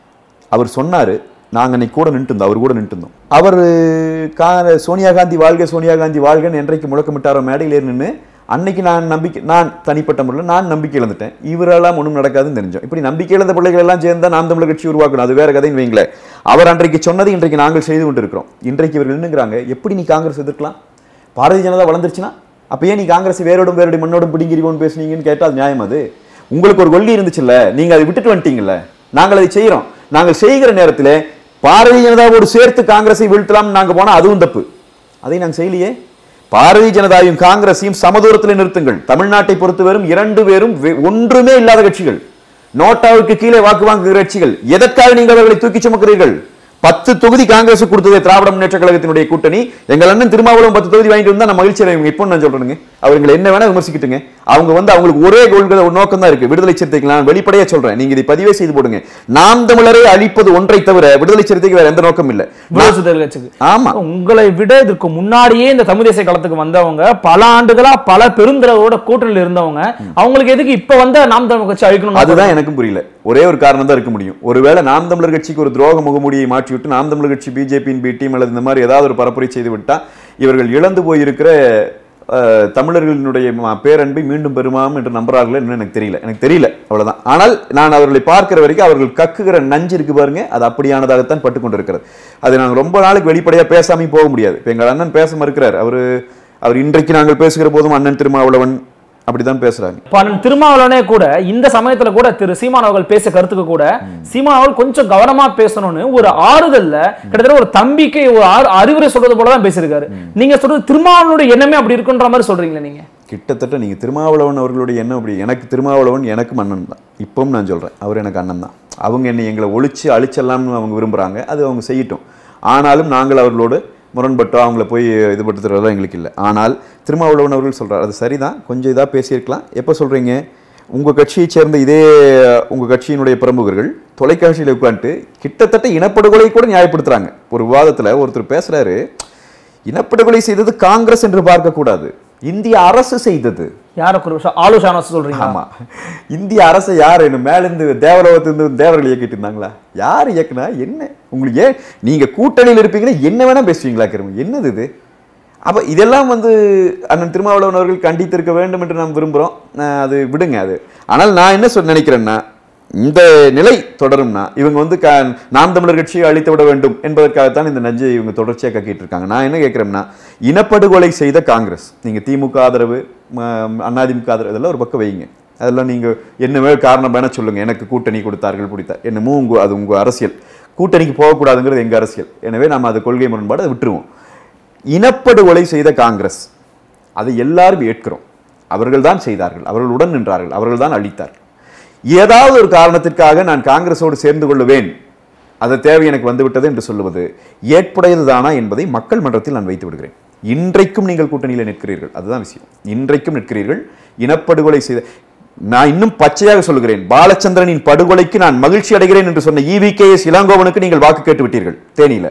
Speaker 2: அவர் சொன்னாரு நாங்க அன்னைக்கு கூட நின்று இருந்தோம் அவர் கூட நின்று இருந்தோம் அவர் கா சோனியா காந்தி வாழ்க சோனியா காந்தி வாழ்கன்னு என்றைக்கு முழக்கமிட்டாரோ மேடையில் நின்று அன்னைக்கு நான் நம்பிக்கை நான் தனிப்பட்ட முறையில் நான் நம்பிக்கை இழந்துட்டேன் இவரெல்லாம் ஒன்றும் நடக்காதுன்னு தெரிஞ்சோம் இப்படி நம்பிக்கை இழந்த பிள்ளைகள் எல்லாம் சேர்ந்தா நாம் தமிழர் கட்சி உருவாக்கணும் அது வேற கதைன்னு வைங்களேன் அவர் அன்றைக்கு சொன்னது இன்றைக்கு நாங்கள் செய்து கொண்டிருக்கிறோம் இன்றைக்கு இவர்கள் நின்னுங்கிறாங்க எப்படி நீ காங்கிரஸ் எதிர்க்கலாம் பாரதிய ஜனதா வளர்ந்துருச்சுன்னா அப்ப ஏன் நீ காங்கிரஸ் வேரோடும் வேரோடும் மண்ணோடும் பிடிங்கிறிவோன்னு பேசுனீங்கன்னு கேட்டா அது நியாயம் அது உங்களுக்கு ஒரு கொள்கை இருந்துச்சுல்ல நீங்க அதை விட்டுட்டு வந்துட்டீங்கல்ல நாங்கள் அதை செய்கிறோம் நாங்கள் செய்கிற நேரத்தில் பாரதிய ஜனதாவோடு சேர்த்து காங்கிரஸை வீழ்த்தலாம் நாங்க போனா அதுவும் தப்பு அதை நாங்கள் செய்யலையே பாரதிய ஜனதாவையும் காங்கிரஸையும் சமதூரத்தில் நிறுத்துங்கள் தமிழ்நாட்டை பொறுத்தவரும் இரண்டு பேரும் வே- ஒன்றுமே இல்லாத கட்சிகள் நோட்டாவுக்கு கீழே வாக்கு வாங்குகிற கட்சிகள் எதற்காக நீங்கள் அவர்களை தூக்கி சுமக்கிறீர்கள் பத்து தொகுதி காங்கிரஸ் கொடுத்தது திராவிட முன்னேற்ற கழகத்தினுடைய கூட்டணி எங்கள் அண்ணன் திருமாவளவன் பத்து தொகுதி வாங்கிட்டு வந்தா நான் மகிழ்ச்சி அடைவேன் இப்போ நான் சொல்றேனுங்க அவங்களை என்ன வேணா விமர்சிக்கட்டுங்க அவங்க வந்து அவங்களுக்கு ஒரே கொள்கை ஒரு நோக்கம் தான் இருக்கு விடுதலை சிறுத்தைக்கு நான் வெளிப்படையா சொல்றேன் நீங்க இதை பதிவே செய்து போடுங்க நாம் தமிழரை அழிப்பது ஒன்றை தவிர விடுதலை சிறுத்தைக்கு வேற எந்த நோக்கம் இல்ல
Speaker 1: விடுதலை சிறுத்தைகள் கட்சிக்கு
Speaker 2: ஆமா
Speaker 1: உங்களை விட இதற்கு முன்னாடியே இந்த தமிழ் தேசிய களத்துக்கு வந்தவங்க பல ஆண்டுகளா பல பெருந்திரவோட கூட்டணியில் இருந்தவங்க அவங்களுக்கு எதுக்கு இப்ப வந்த நாம் தமிழ் கட்சி அழிக்கணும்
Speaker 2: அதுதான் எனக்கும் புரியல ஒரே ஒரு காரணம் தான் இருக்க முடியும் ஒருவேளை நாம் தமிழர் கட்சிக்கு ஒரு துரோக முகமூடியை மாற்றிவிட்டு நாம் தமிழர் கட்சி பிஜேபியின் பி டீம் அல்லது இந்த மாதிரி ஏதாவது ஒரு பரப்புரை செய்து விட்டா இவர்கள் இழந்து போயிருக்கிற அஹ், தமிழர்களினுடைய ம- பேரன்பை மீண்டும் பெறுமாம் என்று நம்புறார்கள் என்று எனக்கு தெரியல எனக்கு தெரியல அவ்வளவுதான் ஆனால் நான் அவர்களை பார்க்கிற வரைக்கும் அவர்கள் கக்குகிற நஞ்சு இருக்கு பாருங்க அது அப்படியானதாகத்தான் பட்டு கொண்டிருக்கிறது அது நாங்கள் ரொம்ப நாளுக்கு வெளிப்படையா பேசாம போக முடியாது இப்ப எங்கள் அண்ணன் பேச மறுக்கிறார் அவரு அவர் இன்றைக்கு நாங்கள் பேசுகிற போதும் அண்ணன் திருமாவளவன் அப்படிதான் பேசுறாங்க
Speaker 1: இப்ப அண்ணன் திருமாவளவனே கூட இந்த சமயத்துல கூட திரு சீமான் அவர்கள் பேச கருத்துக்கு கூட சீமான் அவர்கள் கொஞ்சம் கவனமா பேசணும்னு ஒரு ஆறுதல்ல கிட்டத்தட்ட ஒரு தம்பிக்கு ஒரு ஆறு- அறிவுரை சொல்றது போலதான் பேசியிருக்காரு நீங்க சொல்றது திருமாவளவனுடைய எண்ணமே அப்படி இருக்குன்ற மாதிரி சொல்றீங்களா நீங்க
Speaker 2: கிட்டத்தட்ட நீங்கள் திருமாவளவன் அவர்களுடைய எண்ணம் அப்படி எனக்கு திருமாவளவன் எனக்கும் அண்ணன் தான் இப்பவும் நான் சொல்கிறேன் அவர் எனக்கு அண்ணன் தான் அவங்க என்னை எங்களை ஒழிச்சு அழிச்சலாம்னு அவங்க விரும்புகிறாங்க அது அவங்க செய்யட்டும் ஆனாலும் நாங்கள் அவர்களோடு முரண்பட்டோ அவங்கள போய் இது படுத்துறதெல்லாம் எங்களுக்கு இல்லை ஆனால் திருமாவளவன் அவர்கள் சொல்கிறார் அது சரிதான் கொஞ்சம் இதாக பேசியிருக்கலாம் எப்போ சொல்கிறீங்க உங்கள் கட்சியைச் சேர்ந்த இதே உங்கள் கட்சியினுடைய பிரமுகர்கள் தொலைக்காட்சியில் உட்காந்துட்டு கிட்டத்தட்ட இனப்படுகொலை கூட நியாயப்படுத்துகிறாங்க ஒரு விவாதத்தில் ஒருத்தர் பேசுகிறாரு இனப்படுகொலை செய்தது காங்கிரஸ் என்று பார்க்கக்கூடாது இந்திய அரசு செய்தது
Speaker 1: யார குறி- ஆலோசனை சொல்றீங்க
Speaker 2: ஆமா இந்திய அரசு யார் என்ன மேலிருந்து தேவலோகத்திலிருந்து தேவர்கள் இயக்கிட்டு இருந்தாங்களா யார் இயக்குனா என்ன உங்களுக்கு ஏன் நீங்க கூட்டணியில் இருப்பீங்கன்னா என்ன வேணா பேசுவீங்களா கிருமி என்னது இது அப்ப இதெல்லாம் வந்து அண்ணன் திருமாவளவன் அவர்கள் கண்டித்திருக்க வேண்டும் என்று நாம் விரும்புகிறோம் அஹ் அது விடுங்க அது ஆனால் நான் என்ன சொல் நினைக்கிறேன்னா இந்த நிலை தொடரும்னா இவங்க வந்து க நாம் தமிழர் கட்சியை அழித்து விட வேண்டும் என்பதற்காகத்தான் இந்த நஞ்சை இவங்க தொடர்ச்சியாக கக்கிட்டு இருக்காங்க நான் என்ன கேட்குறேன்னா இனப்படுகொலை செய்த காங்கிரஸ் நீங்க திமுக ஆதரவு ம- அதிமுக ஆதரவு இதெல்லாம் ஒரு பக்கம் வைங்க அதெல்லாம் நீங்க என்ன வேறு காரணம் வேணா சொல்லுங்க எனக்கு கூட்டணி கொடுத்தார்கள் பிடித்தார் என்னமோ உங்க அது உங்க அரசியல் கூட்டணிக்கு போகக்கூடாதுங்கிறது எங்க அரசியல் எனவே நம்ம அது கொள்கை முரண்பாடு அதை விட்டுருவோம் இனப்படுகொலை செய்த காங்கிரஸ் அதை எல்லாரும் ஏற்கிறோம் அவர்கள் தான் செய்தார்கள் அவர்கள் உடன் நின்றார்கள் அவர்கள் தான் அளித்தார்கள் ஏதாவது ஒரு காரணத்திற்காக நான் காங்கிரஸோடு சேர்ந்து கொள்ளுவேன் அது தேவை எனக்கு வந்துவிட்டது என்று சொல்லுவது ஏற்புடையதுதானா என்பதை மக்கள் மன்றத்தில் நான் வைத்து விடுகிறேன் இன்றைக்கும் நீங்கள் கூட்டணியில் நிற்கிறீர்கள் அதுதான் விஷயம் இன்றைக்கும் நிற்கிறீர்கள் இனப்படுகொலை செய்த நான் இன்னும் பச்சையாக சொல்லுகிறேன் பாலச்சந்திரனின் படுகொலைக்கு நான் மகிழ்ச்சி அடைகிறேன் என்று சொன்ன இவி கே எஸ் இளங்கோவனுக்கு நீங்கள் வாக்கு கேட்டு விட்டீர்கள் தேனியில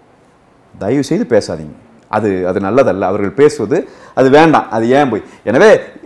Speaker 2: தயவு செய்து பேசாதீங்க அது அது நல்லதல்ல அவர்கள் பேசுவது அது வேண்டாம் அது ஏன் போய் எனவே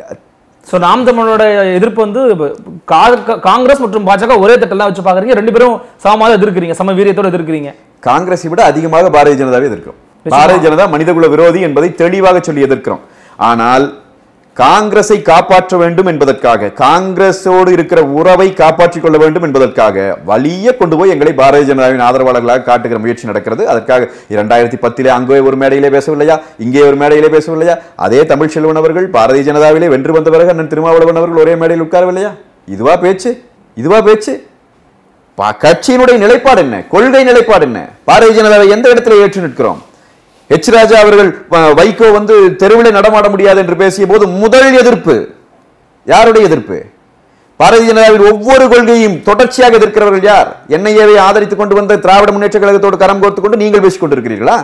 Speaker 1: சோ நாம் தமிழோட எதிர்ப்பு வந்து கா- காங்கிரஸ் மற்றும் பாஜக ஒரே தட்டெல்லாம் வச்சு பாக்குறீங்க ரெண்டு பேரும் சமமாக எதிர்க்கிறீங்க சம வீரியத்தோட எதிர்க்கிறீங்க
Speaker 2: காங்கிரஸை விட அதிகமாக பாரதிய ஜனதாவை எதிர்க்கிறோம் பாரதிய ஜனதா மனிதகுல விரோதி என்பதை தெளிவாக சொல்லி எதிர்க்கிறோம் ஆனால் காங்கிரஸை காப்பாற்ற வேண்டும் என்பதற்காக காங்கிரஸோடு இருக்கிற உறவை காப்பாற்றிக் கொள்ள வேண்டும் என்பதற்காக வலிய கொண்டு போய் எங்களை பாரதிய ஜனதாவின் ஆதரவாளர்களாக காட்டுகிற முயற்சி நடக்கிறது அதற்காக இரண்டாயிரத்தி பத்திலே அங்கே ஒரு மேடையிலே பேசவில்லையா இங்கே ஒரு மேடையிலே பேசவில்லையா அதே தமிழ் செல்வன் அவர்கள் பாரதிய ஜனதாவிலே வென்று வந்த பிறகு அண்ணன் திருமாவளவன் அவர்கள் ஒரே மேடையில் உட்காரவில்லையா இதுவா பேச்சு இதுவா பேச்சு பா- கட்சியினுடைய நிலைப்பாடு என்ன கொள்கை நிலைப்பாடு என்ன பாரதிய ஜனதாவை எந்த இடத்துல ஏற்று நிற்கிறோம் எச் ராஜா அவர்கள் வ- வைகோ வந்து தெருவில் நடமாட முடியாது என்று பேசிய போது முதல் எதிர்ப்பு யாருடைய எதிர்ப்பு பாரதிய ஜனதாவின் ஒவ்வொரு கொள்கையும் தொடர்ச்சியாக எதிர்க்கிறவர்கள் யார் என்ஐஏவை ஆதரித்துக் கொண்டு வந்த திராவிட முன்னேற்ற கழகத்தோடு கரம் கோர்த்து கொண்டு நீங்கள் பேசிக் கொண்டிருக்கிறீர்களா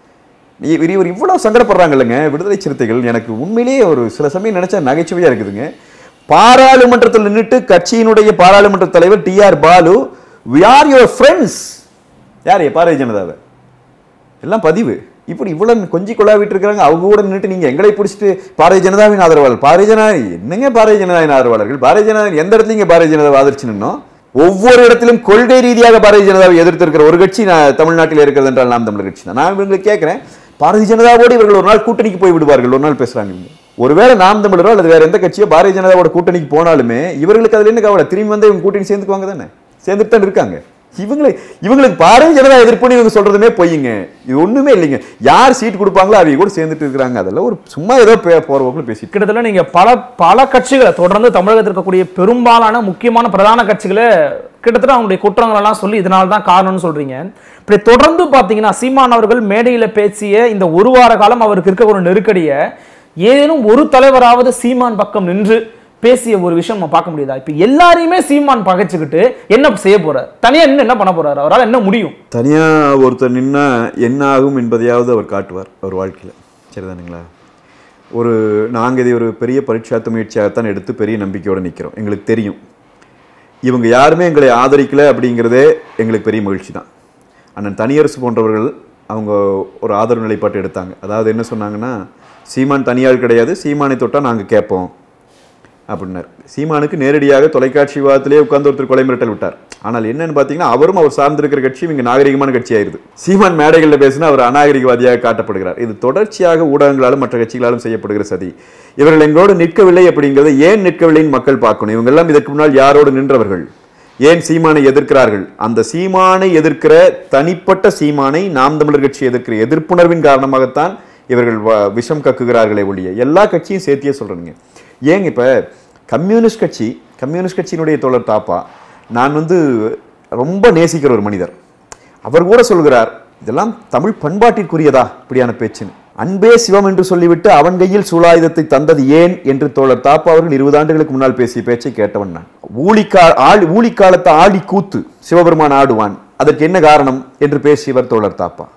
Speaker 2: இ- இவர் இவ்வளவு சங்கடப்படுறாங்க இல்லைங்க விடுதலை சிறுத்தைகள் எனக்கு உண்மையிலேயே ஒரு சில சமயம் நினைச்சா நகைச்சுவையா இருக்குதுங்க பாராளுமன்றத்தில் நின்றுட்டு கட்சியினுடைய பாராளுமன்ற தலைவர் T R Baalu we are your friends யார் பாரதிய ஜனதாவை எல்லாம் பதிவு இப்படி இவ்வளவு கொஞ்சி கொள்ளாவிட்டு இருக்கிறாங்க அவங்க கூட நின்றுட்டு நீங்க எங்களை பிடிச்சிட்டு பாரதிய ஜனதாவின் ஆதரவாளர் பாரதிய ஜனதா என்னங்க பாரதிய ஜனதாவின் ஆதரவாளர்கள் பாரதிய ஜனதா எந்த இடத்துல இங்க பாரதிய ஜனதாவை ஆதரிச்சு நின்னோம் ஒவ்வொரு இடத்திலும் கொள்கை ரீதியாக பாரதிய ஜனதாவை எதிர்த்திருக்கிற ஒரு கட்சி நான் தமிழ்நாட்டில் இருக்கிறது என்றால் நாம் தமிழர் கட்சி தான் நான் இவங்களுக்கு கேட்கிறேன் பாரதிய ஜனதாவோடு இவர்கள் ஒரு நாள் கூட்டணிக்கு போய் விடுவார்கள் ஒரு நாள் பேசுறாங்க இவங்க ஒருவேளை நாம் தமிழரோ அல்லது வேற எந்த கட்சியோ பாரதிய ஜனதாவோட கூட்டணிக்கு போனாலுமே இவர்களுக்கு அதுல என்ன கவலை திரும்பி வந்து இவங்க கூட்டணி சேர்ந்துக்குவாங்க தானே சேர்ந்துட்டு தான் இருக்காங்க இவங்களை இவங்களுக்கு பாரதிய ஜனதா எதிர்ப்புன்னு இவங்க சொல்றதுமே பொய்யுங்க இது ஒண்ணுமே இல்லைங்க யார் சீட் கொடுப்பாங்களோ அவங்க கூட சேர்ந்துட்டு இருக்காங்க அதெல்லாம் ஒரு சும்மா ஏதோ பே- போற போக்குல பேசிட்டு
Speaker 1: கிட்டத்தட்ட நீங்க பல பல கட்சிகளை தொடர்ந்து தமிழகத்தில் இருக்கக்கூடிய பெரும்பாலான முக்கியமான பிரதான கட்சிகளை கிட்டத்தட்ட அவங்களுடைய குற்றங்கள் எல்லாம் சொல்லி இதனால தான் காரணம்னு சொல்றீங்க இப்படி தொடர்ந்து பாத்தீங்கன்னா சீமான் அவர்கள் மேடையில பேசிய இந்த ஒரு வார காலம் அவருக்கு இருக்க ஒரு நெருக்கடியை ஏதேனும் ஒரு தலைவராவது சீமான் பக்கம் நின்று பேசிய ஒரு விஷயம் நம்ம பார்க்க முடியுதா இப்ப எல்லாரையுமே சீமான் பகைச்சுக்கிட்டு என்ன செய்ய போறார் தனியா நின்னு என்ன பண்ண போறாரு அவரால் என்ன முடியும்
Speaker 2: தனியா ஒருத்தர் நின்னா என்ன ஆகும் என்பதையாவது அவர் காட்டுவார் அவர் வாழ்க்கையில சரிதானுங்களா ஒரு நாங்க இதை ஒரு பெரிய பரீட்சார்த்த முயற்சியாகத்தான் எடுத்து பெரிய நம்பிக்கையோட நிக்கிறோம் எங்களுக்கு தெரியும் இவங்க யாருமே எங்களை ஆதரிக்கல அப்படிங்கிறதே எங்களுக்கு பெரிய மகிழ்ச்சி தான் அண்ணன் தனியரசு போன்றவர்கள் அவங்க ஒரு ஆதரவு நிலைப்பாட்டை எடுத்தாங்க அதாவது என்ன சொன்னாங்கன்னா சீமான் தனியாள் கிடையாது சீமானை தொட்டா நாங்க கேட்போம் அப்படின்னார் சீமானுக்கு நேரடியாக தொலைக்காட்சி விவாதத்திலே உட்கார்ந்து ஒருத்தர் கொலை மிரட்டல் விட்டார் ஆனால் என்னன்னு பார்த்தீங்கன்னா அவரும் அவர் சார்ந்திருக்கிற கட்சியும் இங்கே நாகரிகமான கட்சி ஆயிருது சீமான் மேடைகளில் பேசினா அவர் அநாகரிகவாதியாக காட்டப்படுகிறார் இது தொடர்ச்சியாக ஊடகங்களாலும் மற்ற கட்சிகளாலும் செய்யப்படுகிற சதி இவர்கள் எங்களோடு நிற்கவில்லை அப்படிங்கிறத ஏன் நிற்கவில்லைன்னு மக்கள் பார்க்கணும் இவங்க எல்லாம் இதற்கு முன்னால் யாரோடு நின்றவர்கள் ஏன் சீமானை எதிர்க்கிறார்கள் அந்த சீமானை எதிர்க்கிற தனிப்பட்ட சீமானை நாம் தமிழர் கட்சி எதிர்க்கிற எதிர்ப்புணர்வின் காரணமாகத்தான் இவர்கள் வ- விஷம் கக்குகிறார்களே ஒழிய எல்லா கட்சியும் சேர்த்தியே சொல்றேனுங்க ஏங்க இப்ப கம்யூனிஸ்ட் கட்சி கம்யூனிஸ்ட் கட்சியினுடைய தோழர் தாப்பா நான் வந்து ரொம்ப நேசிக்கிற ஒரு மனிதர் அவர் கூட சொல்கிறார் இதெல்லாம் தமிழ் பண்பாட்டிற்குரியதா இப்படியான பேச்சுன்னு அன்பே சிவம் என்று சொல்லிவிட்டு அவன் கையில் சூலாயுதத்தை தந்தது ஏன் என்று தோழர் தாப்பா அவர்கள் இருபது ஆண்டுகளுக்கு முன்னால் பேசிய பேச்சை கேட்டவன் நான் ஊழிக்கா ஆள் ஊழிக்காலத்தை ஆடி கூத்து சிவபெருமான் ஆடுவான் அதற்கு என்ன காரணம் என்று பேசியவர் தோழர் தாப்பா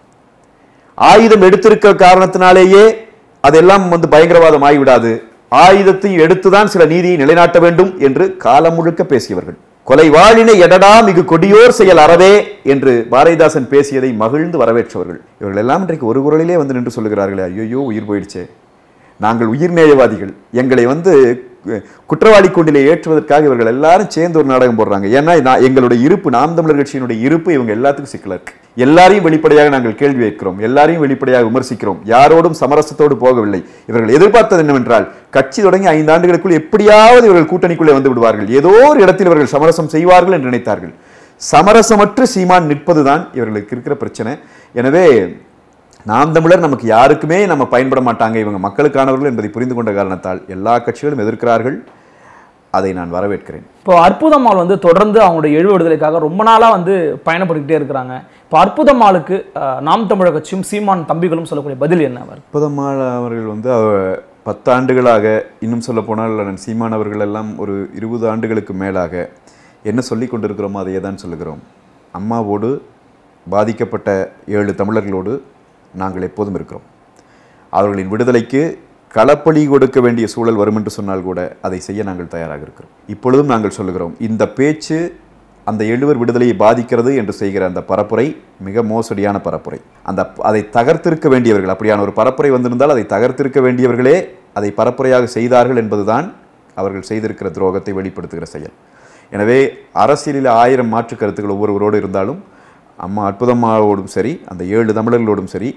Speaker 2: ஆயுதம் எடுத்திருக்க காரணத்தினாலேயே அதெல்லாம் வந்து பயங்கரவாதம் ஆகிவிடாது ஆயுதத்தை எடுத்துதான் சில நீதியை நிலைநாட்ட வேண்டும் என்று காலம் முழுக்க பேசியவர்கள் கொலை வாழினை எடடா மிகு கொடியோர் செயல் அறவே என்று பாரதிதாசன் பேசியதை மகிழ்ந்து வரவேற்றவர்கள் இவர்கள் எல்லாம் இன்றைக்கு ஒரு குரலிலே வந்து நின்று சொல்லுகிறார்களே ஐயோ உயிர் போயிடுச்சே நாங்கள் உயிர்நேயவாதிகள் எங்களை வந்து அஹ், குற்றவாளி கூண்டிலே ஏற்றுவதற்காக இவர்கள் எல்லாரும் சேர்ந்து ஒரு நாடகம் போடுறாங்க ஏன்னா நான் எங்களுடைய இருப்பு நாம் தமிழர் கட்சியினுடைய இருப்பு இவங்க எல்லாத்துக்கும் சிக்கலா இருக்கு எல்லாரையும் வெளிப்படையாக நாங்கள் கேள்வி கேட்கிறோம் எல்லாரையும் வெளிப்படையாக விமர்சிக்கிறோம் யாரோடும் சமரசத்தோடு போகவில்லை இவர்கள் எதிர்பார்த்தது என்னவென்றால் கட்சி தொடங்கி ஐந்து ஆண்டுகளுக்குள் எப்படியாவது இவர்கள் கூட்டணிக்குள்ளே வந்து விடுவார்கள் ஏதோ ஒரு இடத்தில் இவர்கள் சமரசம் செய்வார்கள் என்று நினைத்தார்கள் சமரசமற்று சீமான் நிற்பதுதான் இவர்களுக்கு இருக்கிற பிரச்சனை எனவே நாம் தமிழர் நமக்கு யாருக்குமே நம்ம பயன்பட மாட்டாங்க இவங்க மக்களுக்கானவர்கள் என்பதை புரிந்து கொண்ட காரணத்தால் எல்லா கட்சிகளும் எதிர்க்கிறார்கள் அதை நான் வரவேற்கிறேன்
Speaker 1: இப்போ அற்புதம்மாள் வந்து தொடர்ந்து அவங்களுடைய எழுவு விடுதலைக்காக ரொம்ப நாளா வந்து பயணப்பட்டுக்கிட்டே இருக்கிறாங்க இப்போ அற்புதம்மாளுக்கு அஹ், நாம் தமிழர் கட்சியும் சீமான் தம்பிகளும் சொல்லக்கூடிய பதில் என்ன அவர்
Speaker 2: அற்புதமாள் அவர்கள் வந்து அவ பத்தாண்டுகளாக இன்னும் சொல்ல போனால் அண்ணன் சீமான் அவர்கள் எல்லாம் ஒரு இருபது ஆண்டுகளுக்கு மேலாக என்ன சொல்லி கொண்டிருக்கிறோமோ அதையே தான் சொல்லுகிறோம் அம்மாவோடு பாதிக்கப்பட்ட ஏழு தமிழர்களோடு நாங்கள் எப்போதும் இருக்கிறோம் அவர்களின் விடுதலைக்கு களப்பலி கொடுக்க வேண்டிய சூழல் வரும் என்று சொன்னால் கூட அதை செய்ய நாங்கள் தயாராக இருக்கிறோம் இப்பொழுதும் நாங்கள் சொல்லுகிறோம் இந்த பேச்சு அந்த எழுவர் விடுதலையை பாதிக்கிறது என்று செய்கிற அந்த பரப்புரை மிக மோசடியான பரப்புரை அந்த அதை தகர்த்திருக்க வேண்டியவர்கள் அப்படியான ஒரு பரப்புரை வந்திருந்தால் அதை தகர்த்திருக்க வேண்டியவர்களே அதை பரப்புரையாக செய்தார்கள் என்பதுதான் அவர்கள் செய்திருக்கிற துரோகத்தை வெளிப்படுத்துகிற செயல் எனவே அரசியலில் ஆயிரம் மாற்று கருத்துக்கள் ஒவ்வொருவரோடு இருந்தாலும் அம்மா அற்புதம்மாவோடும் சரி அந்த ஏழு தமிழர்களோடும் சரி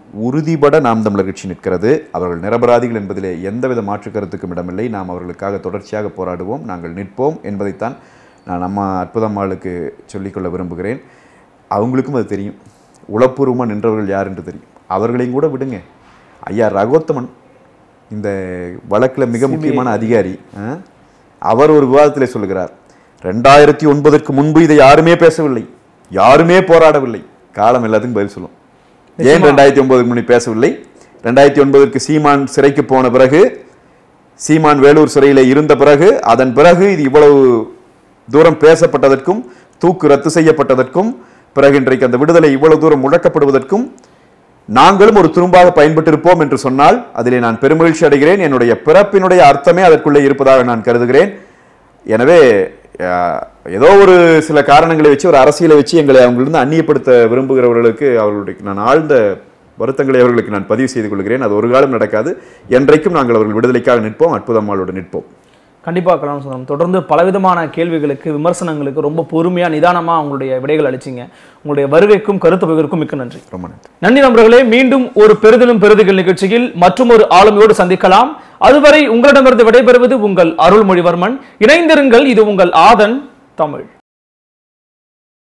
Speaker 2: உறுதிபட நாம் தமிழர் கட்சி நிற்கிறது அவர்கள் நிரபராதிகள் என்பதிலே எந்தவித மாற்று கருத்துக்கும் இடமில்லை நாம் அவர்களுக்காக தொடர்ச்சியாக போராடுவோம் நாங்கள் நிற்போம் என்பதைத்தான் நான் அம்மா அற்புதம்மாளுக்கு சொல்லிக்கொள்ள விரும்புகிறேன் அவங்களுக்கும் அது தெரியும் உளப்பூர்வமாக நின்றவர்கள் யார் என்று தெரியும் அவர்களையும் கூட விடுங்க ஐயா ரகோத்தமன் இந்த வழக்கில் மிக முக்கியமான அதிகாரி ஆ? அவர் ஒரு விவாதத்தில் சொல்லுகிறார் ரெண்டாயிரத்தி ஒன்பதற்கு முன்பு இதை யாருமே பேசவில்லை யாருமே போராடவில்லை காலம் எல்லாத்துக்கும் பதில் சொல்லும் ஏன் ரெண்டாயிரத்தி ஒன்பதுக்கு முன்னாடி பேசவில்லை ரெண்டாயிரத்தி ஒன்பதற்கு சீமான் சிறைக்கு போன பிறகு சீமான் வேலூர் சிறையிலே இருந்த பிறகு அதன் பிறகு இது இவ்வளவு தூரம் பேசப்பட்டதற்கும் தூக்கு ரத்து செய்யப்பட்டதற்கும் பிறகு இன்றைக்கு அந்த விடுதலை இவ்வளவு தூரம் முழக்கப்படுவதற்கும் நாங்களும் ஒரு துரும்பாக பயன்பட்டிருப்போம் என்று சொன்னால் அதிலே நான் பெருமகிழ்ச்சி அடைகிறேன் என்னுடைய பிறப்பினுடைய அர்த்தமே அதற்குள்ளே இருப்பதாக நான் கருதுகிறேன் எனவே அஹ், ஏதோ ஒரு சில காரணங்களை வச்சு ஒரு அரசியலை வச்சு எங்களை அவங்களிருந்து அந்நியப்படுத்த விரும்புகிறவர்களுக்கு அவர்களுடைய நான் ஆழ்ந்த வருத்தங்களை அவர்களுக்கு நான் பதிவு செய்து கொள்கிறேன் அது ஒரு காலம் நடக்காது என்றைக்கும் நாங்கள் அவர்கள் விடுதலைக்காக நிற்போம் அற்புதம்மாளோடு நிற்போம்
Speaker 1: கண்டிப்பாக கலாம் சுந்தரம் தொடர்ந்து பலவிதமான கேள்விகளுக்கு விமர்சனங்களுக்கு ரொம்ப பொறுமையா நிதானமா உங்களுடைய விடைகள் அளிச்சிங்க உங்களுடைய வருகைக்கும் கருத்து பகிர்வுக்கும் மிக்க நன்றி
Speaker 2: ரொம்ப நன்றி
Speaker 1: நன்றி நண்பர்களே மீண்டும் ஒரு பெறுதலும் பெறுதிகள் நிகழ்ச்சியில் மற்றும் ஒரு ஆளுமையோடு சந்திக்கலாம் அதுவரை உங்களிடமிருந்து விடைபெறுவது உங்கள் அருள்மொழிவர்மன் இணைந்திருங்கள் இது உங்கள் ஆதன் தமிழ்